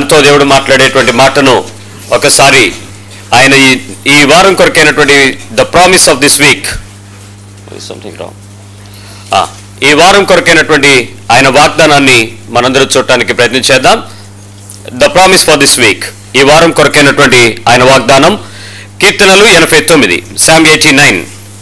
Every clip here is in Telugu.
మనతో దేవుడు మాట్లాడేటువంటి మాటను ఒకసారి ఆయన ఈ ఈ వారం కొరకైనటువంటి the promise of this week something wrong ఈ వారం కొరకైనటువంటి ఆయన వాగ్దానాన్ని మనందరూ చూడటానికి ప్రయత్నం చేద్దాం the promise for this week ఈ వారం కొరకైనటువంటి ఆయన వాగ్దానం కీర్తనలు ఎనభై తొమ్మిది శామ్ ఎయిటీ నైన్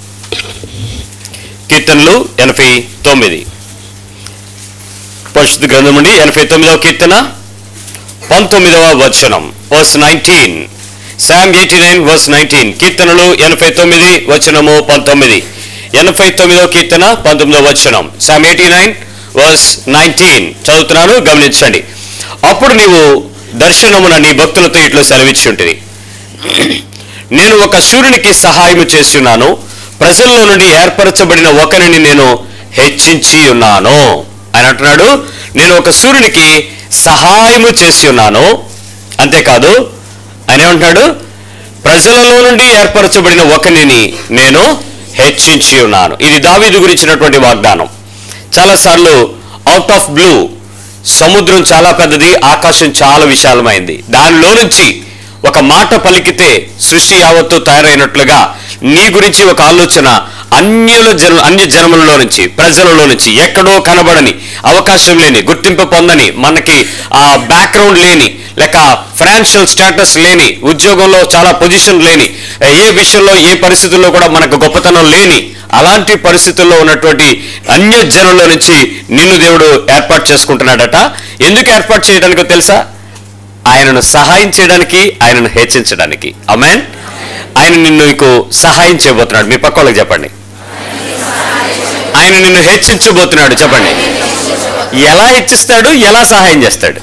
కీర్తనలు ఎనభై తొమ్మిది పరిశుద్ధ గ్రంథం నుండి ఎనభై తొమ్మిదవ కీర్తన పంతొమ్మిదవ వచనం verse nineteen psalm eighty nine verse nineteen కీర్తనలు ఎనభై తొమ్మిది వచనము పంతొమ్మిది ఎనభై తొమ్మిదవ కీర్తన పంతొమ్మిదవ వచనం psalm eighty nine verse nineteen చదువుతున్నాను గమనించండి అప్పుడు నీవు దర్శనమున నీ భక్తులతో ఇట్లు సెలవిచ్చి ఉంటుంది నేను ఒక సూర్యునికి సహాయం చేస్తున్నాను ప్రజల్లో నుండి ఏర్పరచబడిన ఒకరిని నేను హెచ్చించి ఉన్నాను ఆయన అంటున్నాడు నేను ఒక సూర్యునికి సహాయము చేసి ఉన్నాను అంతేకాదు ఆయన ఏమంటున్నాడు ప్రజలలో నుండి ఏర్పరచబడిన ఒకరిని నేను హెచ్చించి ఉన్నాను ఇది దావీదు గురించినటువంటి వాగ్దానం చాలాసార్లు అవుట్ ఆఫ్ బ్లూ సముద్రం చాలా పెద్దది ఆకాశం చాలా విశాలమైంది దానిలో నుంచి ఒక మాట పలికితే సృష్టి యావత్తు తయారైనట్లుగా నీ గురించి ఒక ఆలోచన అన్యుల జన అన్య జనములలో నుంచి ప్రజలలో నుంచి ఎక్కడో కనబడని అవకాశం లేని గుర్తింపు పొందని మనకి ఆ బ్యాక్గ్రౌండ్ లేని లేక ఫైనాన్షియల్ స్టేటస్ లేని ఉద్యోగంలో చాలా పొజిషన్ లేని ఏ విషయంలో ఏ పరిస్థితుల్లో కూడా మనకు గొప్పతనం లేని అలాంటి పరిస్థితుల్లో ఉన్నటువంటి అన్య జనంలో నుంచి నిన్ను దేవుడు ఏర్పాటు చేసుకుంటున్నాడట ఎందుకు ఏర్పాటు చేయడానికో తెలుసా ఆయనను సహాయం చేయడానికి ఆయనను హెచ్చించడానికి అమెన్ ఆయన నిన్ను నీకు సహాయం చేయబోతున్నాడు మీ పక్క వాళ్ళకి చెప్పండి ఆయన నిన్ను హెచ్చించబోతున్నాడు చెప్పండి ఎలా హెచ్చిస్తాడు ఎలా సహాయం చేస్తాడు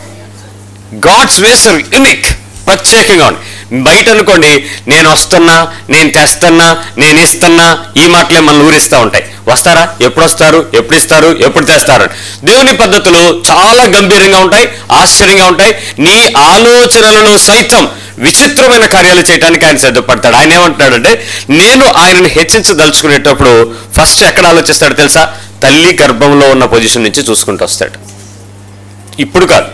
గాడ్స్ వేస్ ఆర్ యునిక్ ప్రత్యేకంగా ఉంది బయట అనుకోండి నేను వస్తున్నా నేను తెస్తున్నా నేను ఇస్తున్నా ఈ మాటలే మనల్ని ఊరిస్తూ ఉంటాయి వస్తారా ఎప్పుడు వస్తారు ఎప్పుడు ఇస్తారు ఎప్పుడు తెస్తారు దేవుని పద్ధతులు చాలా గంభీరంగా ఉంటాయి ఆశ్చర్యంగా ఉంటాయి నీ ఆలోచనలలో సైతం విచిత్రమైన కార్యాలు చేయడానికి ఆయన సిద్ధపడతాడు ఆయన ఏమంటున్నాడంటే నేను ఆయనను హెచ్చించదలుచుకునేటప్పుడు ఫస్ట్ ఎక్కడ ఆలోచిస్తాడు తెలుసా తల్లి గర్భంలో ఉన్న పొజిషన్ నుంచి చూసుకుంటూ వస్తాడు ఇప్పుడు కాదు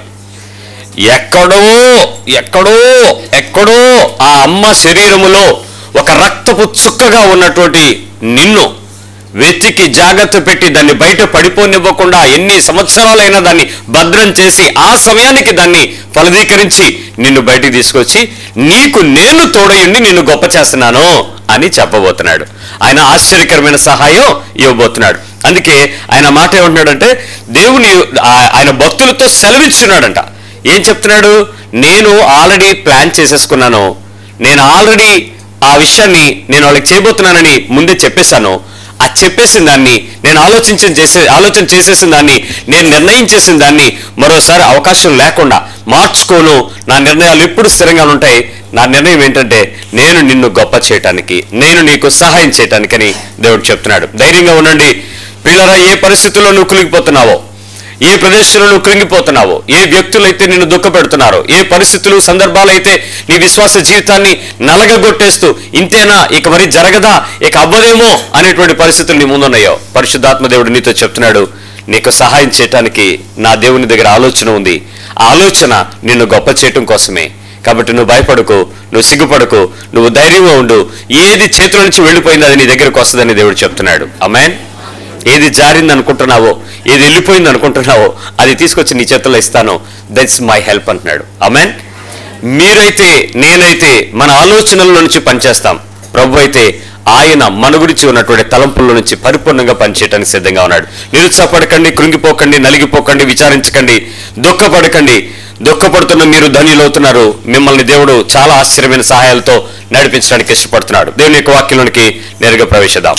ఎక్కడో ఎక్కడో ఎక్కడో ఆ అమ్మ శరీరములో ఒక రక్తపు చుక్కగా ఉన్నటువంటి నిన్ను వెతికి జాగ్రత్త పెట్టి దాన్ని బయట పడిపోనివ్వకుండా ఎన్ని సంవత్సరాలైనా దాన్ని భద్రం చేసి ఆ సమయానికి దాన్ని ఫలదీకరించి నిన్ను బయటికి తీసుకొచ్చి నీకు నేను తోడయుండి నిన్ను గొప్ప చేస్తున్నాను అని చెప్పబోతున్నాడు ఆయన ఆశ్చర్యకరమైన సహాయం ఇవ్వబోతున్నాడు అందుకే ఆయన మాట ఏమంటున్నాడంటే దేవుని ఆ- ఆయన భక్తులతో సెలవిచ్చున్నాడంట ఏం చెప్తున్నాడు నేను ఆల్రెడీ ప్లాన్ చేసేసుకున్నాను నేను ఆల్రెడీ ఆ విషయాన్ని నేను వాళ్ళకి చేయబోతున్నానని ముందే చెప్పేశాను ఆ చెప్పేసిన దాన్ని నేను ఆలోచించిన చేసే ఆలోచన చేసేసిన దాన్ని నేను నిర్ణయం చేసిన దాన్ని మరోసారి అవకాశం లేకుండా మార్చుకోను నా నిర్ణయాలు ఎప్పుడు స్థిరంగా ఉంటాయి నా నిర్ణయం ఏంటంటే నేను నిన్ను గొప్ప చేయటానికి నేను నీకు సహాయం చేయటానికని దేవుడు చెప్తున్నాడు ధైర్యంగా ఉండండి పిల్లరా ఏ పరిస్థితుల్లో నువ్వు కులిగిపోతున్నావో ఏ ప్రదేశంలో నువ్వు కృంగిపోతున్నావో ఏ వ్యక్తులైతే నిన్ను దుఃఖపెడుతున్నారో ఏ పరిస్థితులు సందర్భాలు అయితే నీ విశ్వాస జీవితాన్ని నలగగొట్టేస్తూ ఇంతేనా ఇక మరి జరగదా ఇక అవ్వదేమో అనేటువంటి పరిస్థితులు నీ ముందున్నాయో పరిశుద్ధాత్మ దేవుడు నీతో చెప్తున్నాడు నీకు సహాయం చేయటానికి నా దేవుని దగ్గర ఆలోచన ఉంది ఆ ఆలోచన నిన్ను గొప్ప చేయటం కోసమే కాబట్టి నువ్వు భయపడకు నువ్వు సిగ్గుపడకు నువ్వు ధైర్యంగా ఉండు ఏది చేతుల నుంచి వెళ్ళిపోయింది అది నీ దగ్గరకు వస్తుందని దేవుడు చెప్తున్నాడు అమెన్ ఏది జారింది అనుకుంటున్నావో ఏది వెళ్ళిపోయింది అనుకుంటున్నావో అది తీసుకొచ్చి నీ చేతుల్లో ఇస్తాను దట్స్ మై హెల్ప్ అంటున్నాడు అమెన్ మీరైతే నేనైతే మన ఆలోచనల నుంచి పనిచేస్తాం ప్రభు అయితే ఆయన మన గురించి ఉన్నటువంటి తలంపుల నుంచి పరిపూర్ణంగా పనిచేయడానికి సిద్ధంగా ఉన్నాడు నిరుత్సాహపడకండి కృంగిపోకండి నలిగిపోకండి విచారించకండి దుఃఖపడకండి దుఃఖపడుతున్న మీరు ధనిలవుతున్నారు మిమ్మల్ని దేవుడు చాలా ఆశ్చర్యమైన సహాయాలతో నడిపించడానికి ఇష్టపడుతున్నాడు దేవుని యొక్క వాక్యంలోనికి నేరుగా ప్రవేశిద్దాం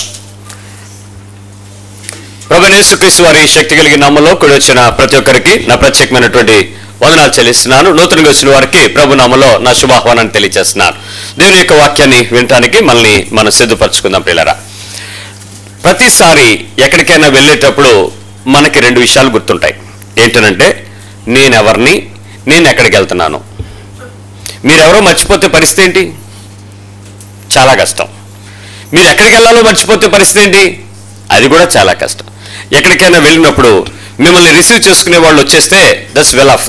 ప్రభనేశ్వరీశ్వ వారి శక్తి కలిగిన నామంలో కూడి వచ్చిన ప్రతి ఒక్కరికి నా ప్రత్యేకమైనటువంటి వందనాలు చెల్లిస్తున్నాను నూతనంగా వచ్చిన వారికి ప్రభు నామంలో నా శుభాహ్వానాన్ని తెలియజేస్తున్నాను దేవుని యొక్క వాక్యాన్ని వినటానికి మనల్ని మనం సిద్ధపరచుకుందాం పిల్లరా ప్రతిసారి ఎక్కడికైనా వెళ్ళేటప్పుడు మనకి రెండు విషయాలు గుర్తుంటాయి ఏంటనంటే నేనెవరిని నేను ఎక్కడికి వెళ్తున్నాను మీరెవరో మర్చిపోతే పరిస్థితి ఏంటి చాలా కష్టం మీరు ఎక్కడికి వెళ్ళాలో మర్చిపోతే పరిస్థితి ఏంటి అది కూడా చాలా కష్టం ఎక్కడికైనా వెళ్ళినప్పుడు మిమ్మల్ని రిసీవ్ చేసుకునే వాళ్ళు వచ్చేస్తే దట్స్ వెల్ ఆఫ్ గుడ్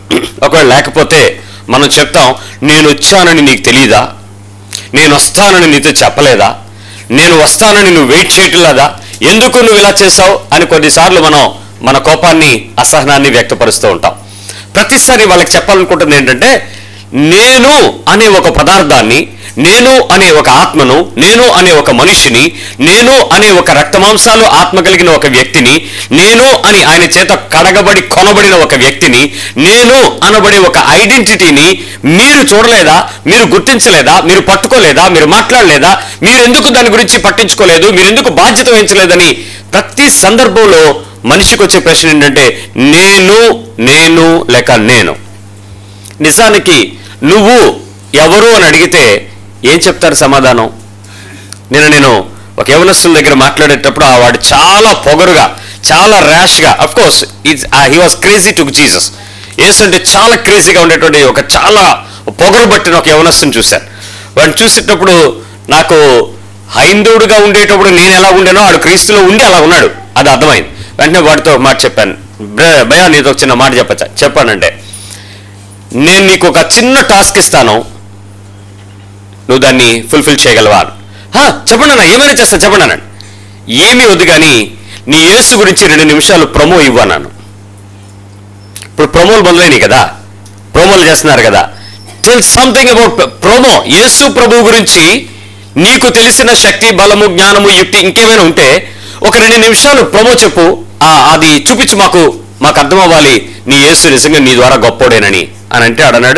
ఒకవేళ లేకపోతే మనం చెప్తాం నేను వచ్చానని నీకు తెలియదా నేను వస్తానని నీతో చెప్పలేదా నేను వస్తానని నువ్వు వెయిట్ చేయట్లేదా ఎందుకు నువ్వు ఇలా చేసావు అని కొన్నిసార్లు మనం మన కోపాన్ని అసహనాన్ని వ్యక్తపరుస్తూ ఉంటాం ప్రతిసారి వాళ్ళకి చెప్పాలనుకుంటుంది ఏంటంటే నేను అనే ఒక పదార్థాన్ని నేను అనే ఒక ఆత్మను నేను అనే ఒక మనిషిని నేను అనే ఒక రక్తమాంసాలు ఆత్మ కలిగిన ఒక వ్యక్తిని నేను అని ఆయన చేత కడగబడి కొనబడిన ఒక వ్యక్తిని నేను అనబడే ఒక ఐడెంటిటీని మీరు చూడలేదా మీరు గుర్తించలేదా మీరు పట్టుకోలేదా మీరు మాట్లాడలేదా మీరు ఎందుకు దాని గురించి పట్టించుకోలేదు మీరు ఎందుకు బాధ్యత వహించలేదని ప్రతి సందర్భంలో మనిషికి వచ్చే ప్రశ్న ఏంటంటే నేను నేను లేక నేను నిజానికి నువ్వు ఎవరు అని అడిగితే ఏం చెప్తారు సమాధానం నేను నేను ఒక యవనస్తుల దగ్గర మాట్లాడేటప్పుడు ఆ వాడు చాలా పొగరుగా చాలా ర్యాష్గా of course he was crazy to Jesus యేసు అంటే చాలా క్రేజీగా ఉండేటువంటి ఒక చాలా పొగరు పట్టిన ఒక యవనస్తుని చూశాను వాడిని చూసేటప్పుడు నాకు హైందవుడిగా ఉండేటప్పుడు నేను ఎలా ఉండేనో వాడు క్రీస్తులో ఉండి అలా ఉన్నాడు అది అర్థమైంది వెంటనే వాడితో ఒక మాట చెప్పాను "బ్ర- భయ్యా నీతో ఒక చిన్న మాట చెప్పచ్చా చెప్పానంటే నేను నీకు ఒక చిన్న టాస్క్ ఇస్తాను నువ్వు దాన్ని ఫుల్ఫిల్ చేయగలవా "హా, చెప్పండి అన్న ఏమైనా చేస్తా చెప్పండి అన్నాడు ఏమీ వద్దు కానీ నీ యేసు గురించి రెండు నిమిషాలు ప్రమో ఇవ్వన్నాను ఇప్పుడు ప్రమోలు మొదలైనవి కదా ప్రోమోలు చేస్తున్నారు కదా టెల్ సంథింగ్ అబౌట్ ప్రోమో యేసు ప్రభు గురించి నీకు తెలిసిన శక్తి బలము జ్ఞానము యుక్తి ఇంకేమైనా ఉంటే ఒక రెండు నిమిషాలు ప్రోమో చెప్పు ఆ, అది చూపించి మాకు మాకు అర్థం అవ్వాలి నీ యేసు నిజంగా నీ ద్వారా గొప్పోడేనని అని అంటే అడన్నాడు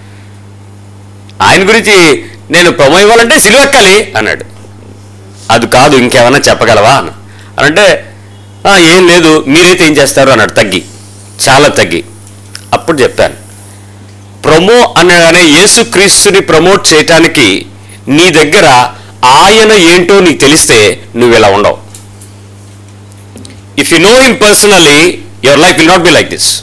ఆయన గురించి నేను ప్రొమో ఇవ్వాలంటే సిలువెక్కాలి అన్నాడు అది కాదు ఇంకేమైనా చెప్పగలవా అని అంటే "ఆ, ఏం లేదు మీరైతే ఏం చేస్తారు అన్నాడు తగ్గి చాలా తగ్గి అప్పుడు చెప్పాను ప్రమో అనగానే యేసుక్రీస్తుని ప్రమోట్ చేయటానికి నీ దగ్గర ఆయన ఏంటో నీకు తెలిస్తే నువ్వు ఇలా ఉండవు if you know him personally your life will not be like this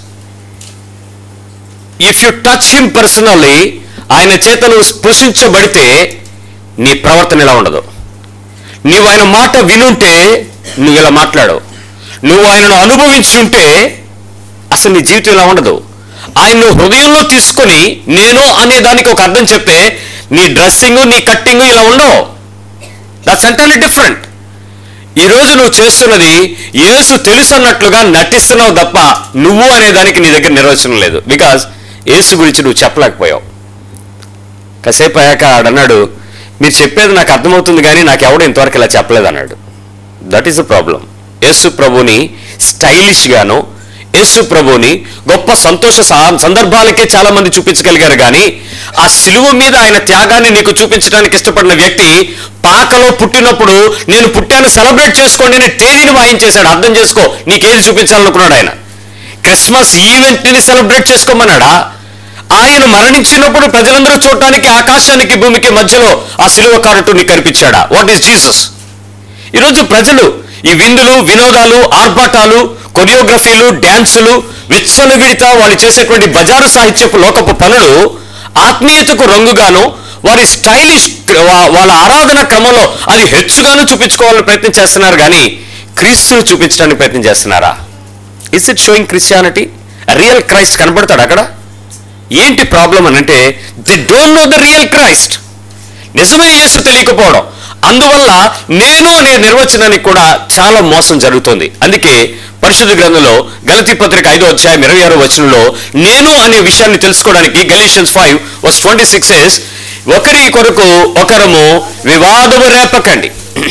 if you touch him personally ఆయన చేత నువ్వు స్పృశించబడితే నీ ప్రవర్తన ఇలా ఉండదు నీవు ఆయన మాట వినుంటే నువ్వు ఇలా మాట్లాడవు నువ్వు ఆయనను అనుభవించుంటే అసలు నీ జీవితం ఇలా ఉండదు ఆయన నువ్వు హృదయంలో తీసుకొని నేను అనే దానికి ఒక అర్థం చెప్తే నీ డ్రెస్సింగ్ నీ కట్టింగ్ ఇలా ఉండవు దట్స్ ఎంటైర్లీ డిఫరెంట్ ఈ రోజు నువ్వు చేస్తున్నది యేసు తెలుసు అన్నట్లుగా నటిస్తున్నావు తప్ప నువ్వు అనే దానికి నీ దగ్గర నిర్వచనం లేదు బికాజ్ యేసు గురించి నువ్వు చెప్పలేకపోయావు కాసేపు అయ్యాక ఆడన్నాడు మీరు చెప్పేది నాకు అర్థమవుతుంది కానీ నాకు ఎవడు ఇంతవరకు ఇలా చెప్పలేదు అన్నాడు దట్ ఈస్ ద ప్రాబ్లం యేసు ప్రభుని స్టైలిష్ గాను యేసు ప్రభుని గొప్ప సంతోష సా- సందర్భాలకే చాలా మంది చూపించగలిగారు కానీ ఆ సిలువ మీద ఆయన త్యాగాన్ని నీకు చూపించడానికి ఇష్టపడిన వ్యక్తి పాకలో పుట్టినప్పుడు నేను పుట్టాను సెలబ్రేట్ చేసుకోండి అని తేదీని వాయించేశాడు అర్థం చేసుకో నీకేది చూపించాలనుకున్నాడు ఆయన క్రిస్మస్ ఈవెంట్ ని సెలబ్రేట్ చేసుకోమన్నాడా ఆయన మరణించినప్పుడు ప్రజలందరూ చూడటానికి ఆకాశానికి భూమికి మధ్యలో ఆ సిలువ కారటుని కనిపించాడా వాట్ ఈస్ జీసస్ ఈరోజు ప్రజలు ఈ విందులు వినోదాలు ఆర్భాటాలు కొరియోగ్రఫీలు డ్యాన్సులు విచ్చలవిడిత వాళ్ళు చేసేటువంటి బజారు సాహిత్యపు లోకపు పనులు ఆత్మీయతకు రంగుగాను వారి స్టైలిష్ వా- వాళ్ళ ఆరాధన క్రమంలో అది హెచ్చుగాను చూపించుకోవాలని ప్రయత్నం చేస్తున్నారు కానీ క్రీస్తును చూపించడానికి ప్రయత్నం చేస్తున్నారా is it showing Christianity real Christ కనబడతాడు అక్కడ ఏంటి ప్రాబ్లం అని అంటే they don't know the real Christ నిజమైన యేసు తెలియకపోవడం అందువల్ల నేను అనే నిర్వచనానికి కూడా చాలా మోసం జరుగుతుంది అందుకే పరిశుద్ధ గ్రంథంలో గలతి పత్రిక ఐదో అధ్యాయం ఇరవై ఆరో వచనంలో నేను అనే విషయాన్ని తెలుసుకోవడానికి Galatians five verse twenty six ఒకరి కొరకు ఒకరము వివాదము రేపకండి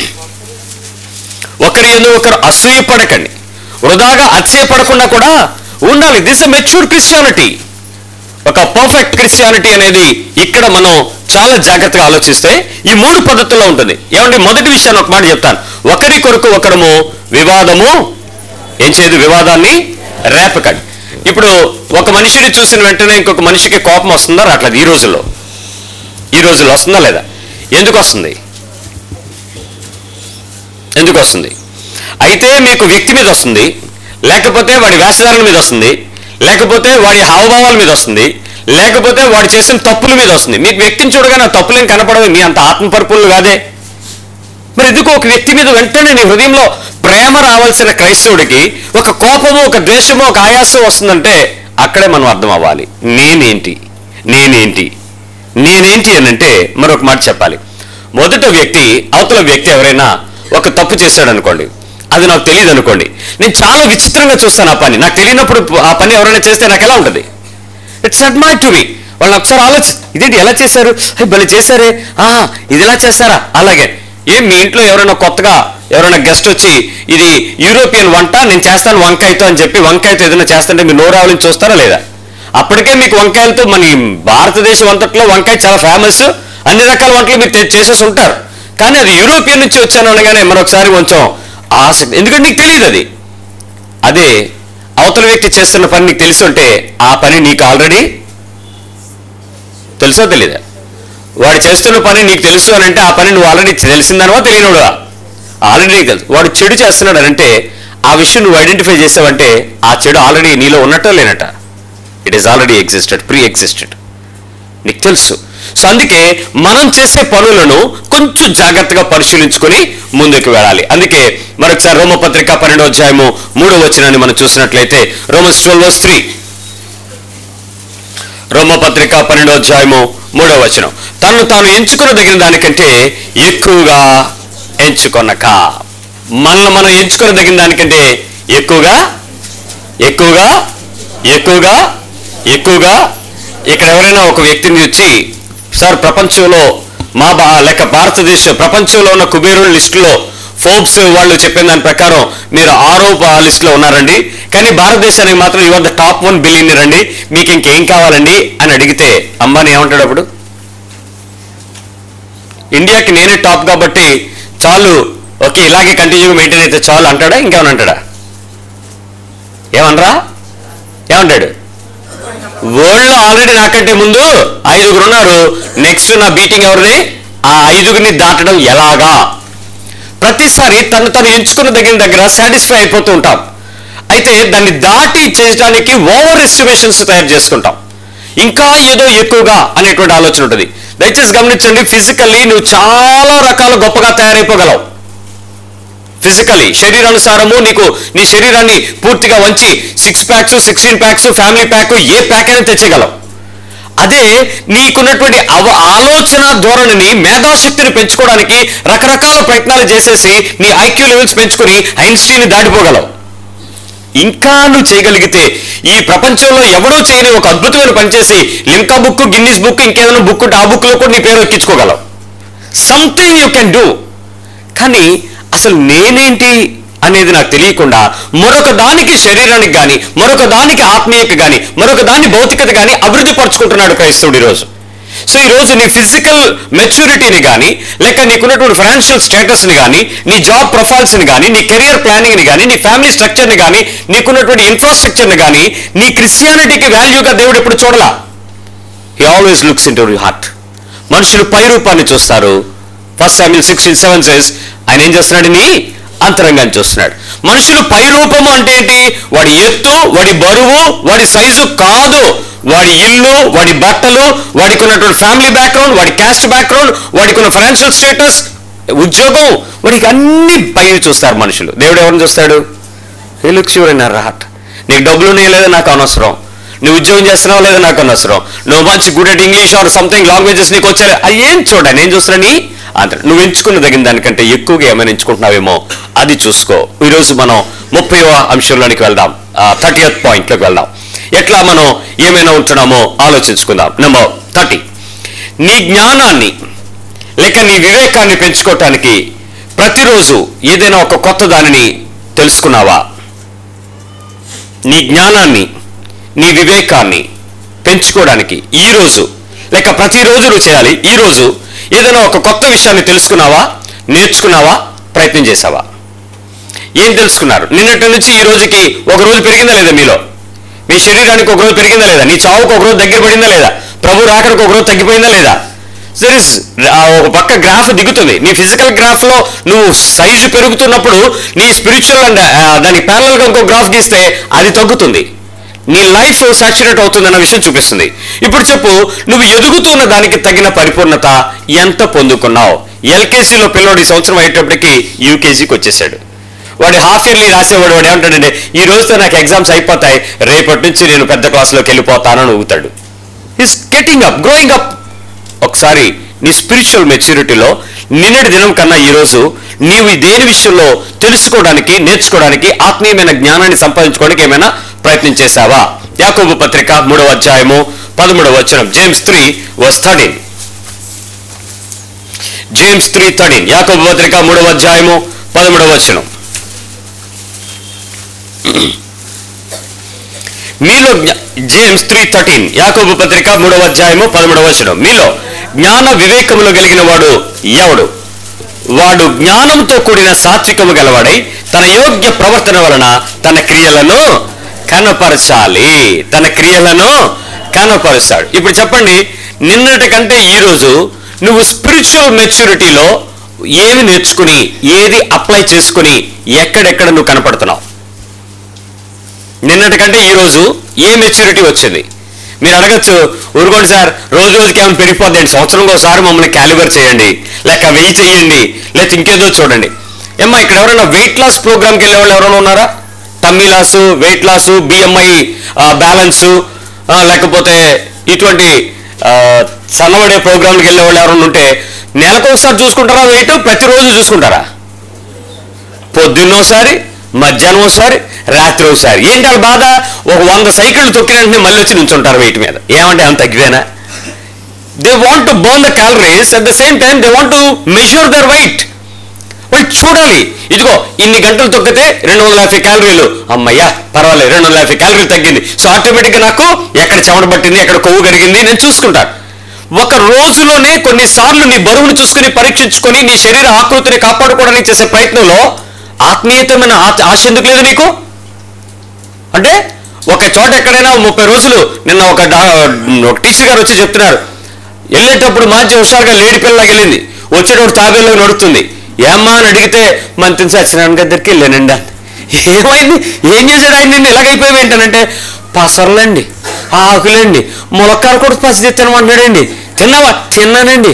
ఒకరి ఎందు ఒకరు అసూయపడకండి వృధాగా అతిశయపడకుండా కూడా ఉండాలి దిస్ ఎ మెచ్యూర్ క్రిస్టియానిటీ ఒక పర్ఫెక్ట్ క్రిస్టియానిటీ అనేది ఇక్కడ మనం చాలా జాగ్రత్తగా ఆలోచిస్తే ఈ మూడు పద్ధతుల్లో ఉంటుంది ఏమంటే మొదటి విషయాన్ని ఒక మాట చెప్తాను ఒకరి కొరకు ఒకరము వివాదము ఏం చేయదు వివాదాన్ని రేపకండి ఇప్పుడు ఒక మనిషిని చూసిన వెంటనే ఇంకొక మనిషికి కోపం వస్తుందా రావట్లేదు ఈ రోజుల్లో ఈ రోజుల్లో వస్తుందా లేదా ఎందుకు వస్తుంది ఎందుకు వస్తుంది అయితే మీకు వ్యక్తి మీద వస్తుంది లేకపోతే వాడి వేషధారణ మీద వస్తుంది లేకపోతే వాడి హావభావాల మీద వస్తుంది లేకపోతే వాడు చేసిన తప్పుల మీద వస్తుంది మీకు వ్యక్తిని చూడగానే ఆ తప్పులేం కనపడవు మీ అంత ఆత్మపరుపులు కాదే మరి ఎందుకు ఒక వ్యక్తి మీద వెంటనే నీ హృదయంలో ప్రేమ రావాల్సిన క్రైస్తవుడికి ఒక కోపము ఒక ద్వేషము ఒక ఆయాసం వస్తుందంటే అక్కడే మనం అర్థం అవ్వాలి నేనేంటి నేనేంటి నేనేంటి అని అంటే మరొక మాట చెప్పాలి మొదట వ్యక్తి అవతల వ్యక్తి ఎవరైనా ఒక తప్పు చేశాడు అనుకోండి అది నాకు తెలియదు అనుకోండి నేను చాలా విచిత్రంగా చూస్తాను ఆ పని నాకు తెలియనప్పుడు ఆ పని ఎవరైనా చేస్తే నాకు ఎలా ఉంటుంది ఇట్స్ అడ్మైర్ టు మీ వాళ్ళని ఒకసారి ఆలోచి ఇదేంటి ఎలా చేశారు అయ్యి భలే చేశారే ఆ, ఇది ఎలా చేస్తారా అలాగే ఏం మీ ఇంట్లో ఎవరైనా కొత్తగా ఎవరైనా గెస్ట్ వచ్చి ఇది యూరోపియన్ వంట నేను చేస్తాను వంకాయతో అని చెప్పి వంకాయతో ఏదైనా చేస్తుంటే మీరు నోరు ఆవలించి చూస్తారా లేదా అప్పటికే మీకు వంకాయలతో మన ఈ భారతదేశం అంతట్లో వంకాయ చాలా ఫేమస్ అన్ని రకాల వంటలు మీరు తె- చేసేసి ఉంటారు కానీ అది యూరోపియన్ నుంచి వచ్చాను అనగానే మరొకసారి కొంచెం ఆసక్తి ఎందుకంటే నీకు తెలియదు అది అదే అవతల వ్యక్తి చేస్తున్న పని నీకు తెలిసి ఉంటే ఆ పని నీకు ఆల్రెడీ తెలుసో తెలీదా వాడు చేస్తున్న పని నీకు తెలుసు అని అంటే ఆ పని నువ్వు ఆల్రెడీ తెలిసిందనవా తెలియనుడువా ఆల్రెడీ నీకు తెలుసు వాడు చెడు చేస్తున్నాడు అని అంటే ఆ విషయం నువ్వు ఐడెంటిఫై చేసావంటే ఆ చెడు ఆల్రెడీ నీలో ఉన్నట్ట లేనట it is already existed pre existed నీకు తెలుసు సో అందుకే మనం చేసే పనులను కొంచెం జాగ్రత్తగా పరిశీలించుకొని ముందుకు వెళ్ళాలి అందుకే మరొకసారి రోమపత్రిక పన్నెండో అధ్యాయము మూడో వచనాన్ని మనం చూసినట్లయితే రోమస్ ట్వెల్వ్ వర్స్ త్రీ రోమపత్రిక పన్నెండో అధ్యాయము మూడో వచనం తను తాను ఎంచుకునదగిన దానికంటే ఎక్కువగా ఎంచుకొనక మనల్ని మనం ఎంచుకునదగిన దానికంటే ఎక్కువగా ఎక్కువగా ఎక్కువగా ఎక్కువగా ఇక్కడ ఎవరైనా ఒక వ్యక్తిని వచ్చి సార్ ప్రపంచంలో మా బా లేక భారతదేశ ప్రపంచంలో ఉన్న కుబేరుల లిస్టులో ఫోర్బ్స్ వాళ్ళు చెప్పిన దాని ప్రకారం మీరు ఆరో లిస్టులో ఉన్నారండి కానీ భారతదేశానికి మాత్రం your the top one billionaire అండి మీకు ఇంకేం కావాలండి అని అడిగితే అంబానీ ఏమంటాడు అప్పుడు ఇండియాకి నేనే టాప్ కాబట్టి చాలు ఓకే ఇలాగే కంటిన్యూగా మెయింటైన్ అయితే చాలు అంటాడా ఇంకేమని అంటాడా ఏమనరా ఏమంటాడు వరల్డ్ ఆల్రెడీ నాకంటే ముందు ఐదుగురు ఉన్నారు నెక్స్ట్ నా బీటింగ్ ఎవరిది ఆ ఐదుగురిని దాటడం ఎలాగా ప్రతిసారి తను తను ఎంచుకున్న దగ్గర దగ్గర సాటిస్ఫై అయిపోతూ ఉంటాం అయితే దాన్ని దాటి చేయడానికి ఓవర్ ఎస్టిమేషన్స్ తయారు చేసుకుంటాం ఇంకా ఏదో ఎక్కువగా అనేటువంటి ఆలోచన ఉంటుంది దయచేసి గమనించండి ఫిజికల్లీ నువ్వు చాలా రకాల గొప్పగా తయారైపోగలవు ఫిజికలీ శరీరానుసారము నీకు నీ శరీరాన్ని పూర్తిగా వంచి six packs sixteen packs family pack ఏ ప్యాక్ అయినా తెచ్చగలవు అదే నీకున్నటువంటి అవ ఆలోచన ధోరణిని మేధాశక్తిని పెంచుకోవడానికి రకరకాల ప్రయత్నాలు చేసేసి నీ ఐక్యూ లెవెల్స్ పెంచుకుని ఐన్స్టీన్ దాటిపోగలవు ఇంకా నువ్వు చేయగలిగితే ఈ ప్రపంచంలో ఎవడో చేయని ఒక అద్భుతమైన పని చేసి లింకా బుక్ గిన్నిస్ బుక్ ఇంకేదైనా బుక్ ఉంటే ఆ బుక్లో కూడా నీ పేరు ఎక్కించుకోగలవు సంథింగ్ యూ కెన్ డూ కానీ అసలు నేనేంటి అనేది నాకు తెలియకుండా మరొక దానికి శరీరానికి కానీ మరొక దానికి ఆత్మీయత కానీ మరొక దాని భౌతికత కానీ అభివృద్ధి పరుచుకుంటున్నాడు క్రైస్తవుడు ఈరోజు సో ఈ రోజు నీ ఫిజికల్ మెచ్యూరిటీని కానీ లేక నీకున్నటువంటి ఫైనాన్షియల్ స్టేటస్ని కానీ నీ జాబ్ ప్రొఫైల్స్ని కానీ నీ కెరియర్ ప్లానింగ్ని కానీ నీ ఫ్యామిలీ స్ట్రక్చర్ని కానీ నీకున్నటువంటి ఇన్ఫ్రాస్ట్రక్చర్ని కానీ నీ క్రిస్టియానిటీకి వాల్యూగా దేవుడు ఎప్పుడు చూడలా he always looks into heart మనుషులు పై రూపాన్ని చూస్తారు first Samuel sixteen seven says ఆయన ఏం చేస్తున్నాడు నీ అంతరంగాన్ని చూస్తున్నాడు మనుషులు పై రూపము అంటే ఏంటి వాడి ఎత్తు వాడి బరువు వాడి సైజు కాదు వాడి ఇల్లు వాడి బట్టలు వాడికి ఉన్నటువంటి ఫ్యామిలీ బ్యాక్గ్రౌండ్ వాడి క్యాస్ట్ బ్యాక్గ్రౌండ్ వాడికి ఉన్న ఫైనాన్షియల్ స్టేటస్ ఉద్యోగం వాడికి అన్ని పైన చూస్తారు మనుషులు దేవుడు ఎవరిని చూస్తాడు he looks your in heart నీకు డబ్బులు ఉన్నాయో లేదో నాకు అనవసరం నువ్వు ఉద్యోగం చేస్తున్నావు లేదో నాకు అనవసరం నువ్వు మంచి good at English or something languages నీకు వచ్చారు అది ఏం చూడండి నేను చూస్తున్నా నీ అంత నువ్వు ఎంచుకున్న తగిన దానికంటే ఎక్కువగా ఏమైనా ఎంచుకుంటున్నావేమో అది చూసుకో ఈరోజు మనం ముప్పైవ అంశంలోనికి వెళ్దాం థర్టీ ఎయిత్ పాయింట్లోకి వెళ్దాం ఎట్లా మనం ఏమైనా ఉంటున్నామో ఆలోచించుకుందాం నెంబర్ థర్టీ నీ జ్ఞానాన్ని లేక నీ వివేకాన్ని పెంచుకోవటానికి ప్రతిరోజు ఏదైనా ఒక కొత్త దానిని తెలుసుకున్నావా నీ జ్ఞానాన్ని నీ వివేకాన్ని పెంచుకోవడానికి ఈ రోజు లేక ప్రతిరోజు నువ్వు చేయాలి ఈ రోజు ఏదైనా ఒక కొత్త విషయాన్ని తెలుసుకున్నావా నేర్చుకున్నావా ప్రయత్నం చేసావా ఏం తెలుసుకున్నారు నిన్నటి నుంచి ఈ రోజుకి ఒక రోజు పెరిగిందా లేదా మీలో మీ శరీరానికి ఒక రోజు పెరిగిందా లేదా నీ చావుకు ఒక రోజు దగ్గర పడిందా లేదా ప్రభు రాకడికి ఒక రోజు తగ్గిపోయిందా లేదా దర్ ఇస్ ఒక పక్క గ్రాఫ్ దిగుతుంది నీ ఫిజికల్ గ్రాఫ్ లో నువ్వు సైజు పెరుగుతున్నప్పుడు నీ స్పిరిచువల్ అండ్ దానికి ప్యారల్ గా ఇంకో గ్రాఫ్ గీస్తే అది తగ్గుతుంది నీ లైఫ్ సాచురేట్ అవుతుందన్న విషయం చూపిస్తుంది ఇప్పుడు చెప్పు నువ్వు ఎదుగుతున్న దానికి తగిన పరిపూర్ణత ఎంత పొందుకున్నావు ఎల్కేజీలో పిల్లోడు ఈ సంవత్సరం అయ్యేటప్పటికి యూకేజీకి వచ్చేసాడు వాడు హాఫ్ ఇయర్లీ రాసేవాడు వాడు ఏమంటాడంటే ఈ రోజుతో నాకు ఎగ్జామ్స్ అయిపోతాయి రేపటి నుంచి నేను పెద్ద క్లాస్లోకి వెళ్ళిపోతానని ఊగుతాడు is getting up growing up ఒకసారి నీ స్పిరిచువల్ మెచ్యూరిటీలో నిన్నటి దినం కన్నా ఈరోజు నీవు ఈ దేని విషయంలో తెలుసుకోవడానికి నేర్చుకోవడానికి ఆత్మీయమైన జ్ఞానాన్ని సంపాదించుకోవడానికి ఏమైనా ప్రయత్నం చేశావా యాకోబు పత్రిక మూడవ అధ్యాయము పదమూడవ వచనం James three verse thirteen James three thirteen యాకోబు పత్రిక మూడవ అధ్యాయము పదమూడవ వచనం మీలో జ్ఞ- జేమ్స్ త్రీ థర్టీన్ యాకోబు పత్రిక మూడవ అధ్యాయము పదమూడవ వచనం మీలో జ్ఞాన వివేకములు కలిగిన వాడు ఎవడు వాడు జ్ఞానంతో కూడిన సాత్వికము గలవాడై తన యోగ్య ప్రవర్తన వలన తన క్రియలను కనపరచాలి తన క్రియలను కనపరుస్తాడు ఇప్పుడు చెప్పండి నిన్నటి కంటే ఈరోజు నువ్వు స్పిరిచువల్ మెచ్యూరిటీలో ఏమి నేర్చుకుని ఏది అప్లై చేసుకుని ఎక్కడెక్కడ నువ్వు కనపడుతున్నావు నిన్నటి కంటే ఈరోజు ఏ మెచ్యూరిటీ వచ్చింది మీరు అడగచ్చు ఊరుకోండి సార్ రోజు రోజుకి ఏమైనా పెరిగిపోద్దండి సంవత్సరం ఒకసారి మమ్మల్ని క్యాలిబర్ చేయండి లేక వెయ్యి చేయండి లేక ఇంకేదో చూడండి ఏమ్మా ఇక్కడ ఎవరైనా వెయిట్ లాస్ ప్రోగ్రామ్కి వెళ్ళే వాళ్ళు ఎవరైనా ఉన్నారా tummy loss weight loss BMI balance లేకపోతే ఇటువంటి ఆ, సన్నబడే ప్రోగ్రాంకి వెళ్ళే వాళ్ళు ఎవరైనా ఉంటే నెలకు ఒకసారి చూసుకుంటారా వెయిట్ ప్రతిరోజు చూసుకుంటారా పొద్దున్నోసారి మధ్యాహ్నం ఒకసారి రాత్రి ఒకసారి ఏంటి వాళ్ళ బాధ ఒక వంద సైకిళ్ళు తొక్కిన వెంటనే మళ్ళీ వచ్చి నుంచుంటారు వెయిట్ మీద ఏమంటే అంత తగ్గివేనా they want to burn the calories at the same time they want to measure their weight వాళ్ళు చూడాలి ఇదిగో ఇన్ని గంటలు తొక్కితే రెండు వందల యాభై క్యాలరీలు అమ్మయ్యా పర్వాలేదు రెండు వందల యాభై క్యాలరీలు తగ్గింది సో ఆటోమేటిక్గా నాకు ఎక్కడ చెమట పట్టింది ఎక్కడ కొవ్వు కరిగింది నేను చూసుకుంటాను ఒక రోజులోనే కొన్నిసార్లు నీ బరువును చూసుకుని పరీక్షించుకొని నీ శరీర ఆకృతిని కాపాడుకోవడానికి చేసే ప్రయత్నంలో ఆత్మీయతమైన ఆ- ఆశ ఎందుకు లేదు నీకు అంటే ఒక చోట ఎక్కడైనా ముప్పై రోజులు నిన్న ఒక డా- ఒక టీచర్ గారు వచ్చి చెప్తున్నారు వెళ్ళేటప్పుడు మంచి హుషారుగా లేడి పిల్లలాగా వెళ్ళింది వచ్చేటప్పుడు తాబేలో నడుస్తుంది ఏమ్మా అని అడిగితే మంత్రి సత్యనారాయణ గారి దగ్గరికి వెళ్ళానండి అంది. ఏమైంది ఏం చేశాడు ఆయన నిన్ను ఇలాగైపోయావు ఏంటనంటే పసర్లండి ఆకులండి ములక్కారు కూడా పసి తినమంటున్నాడండి తిన్నావా తిన్నానండి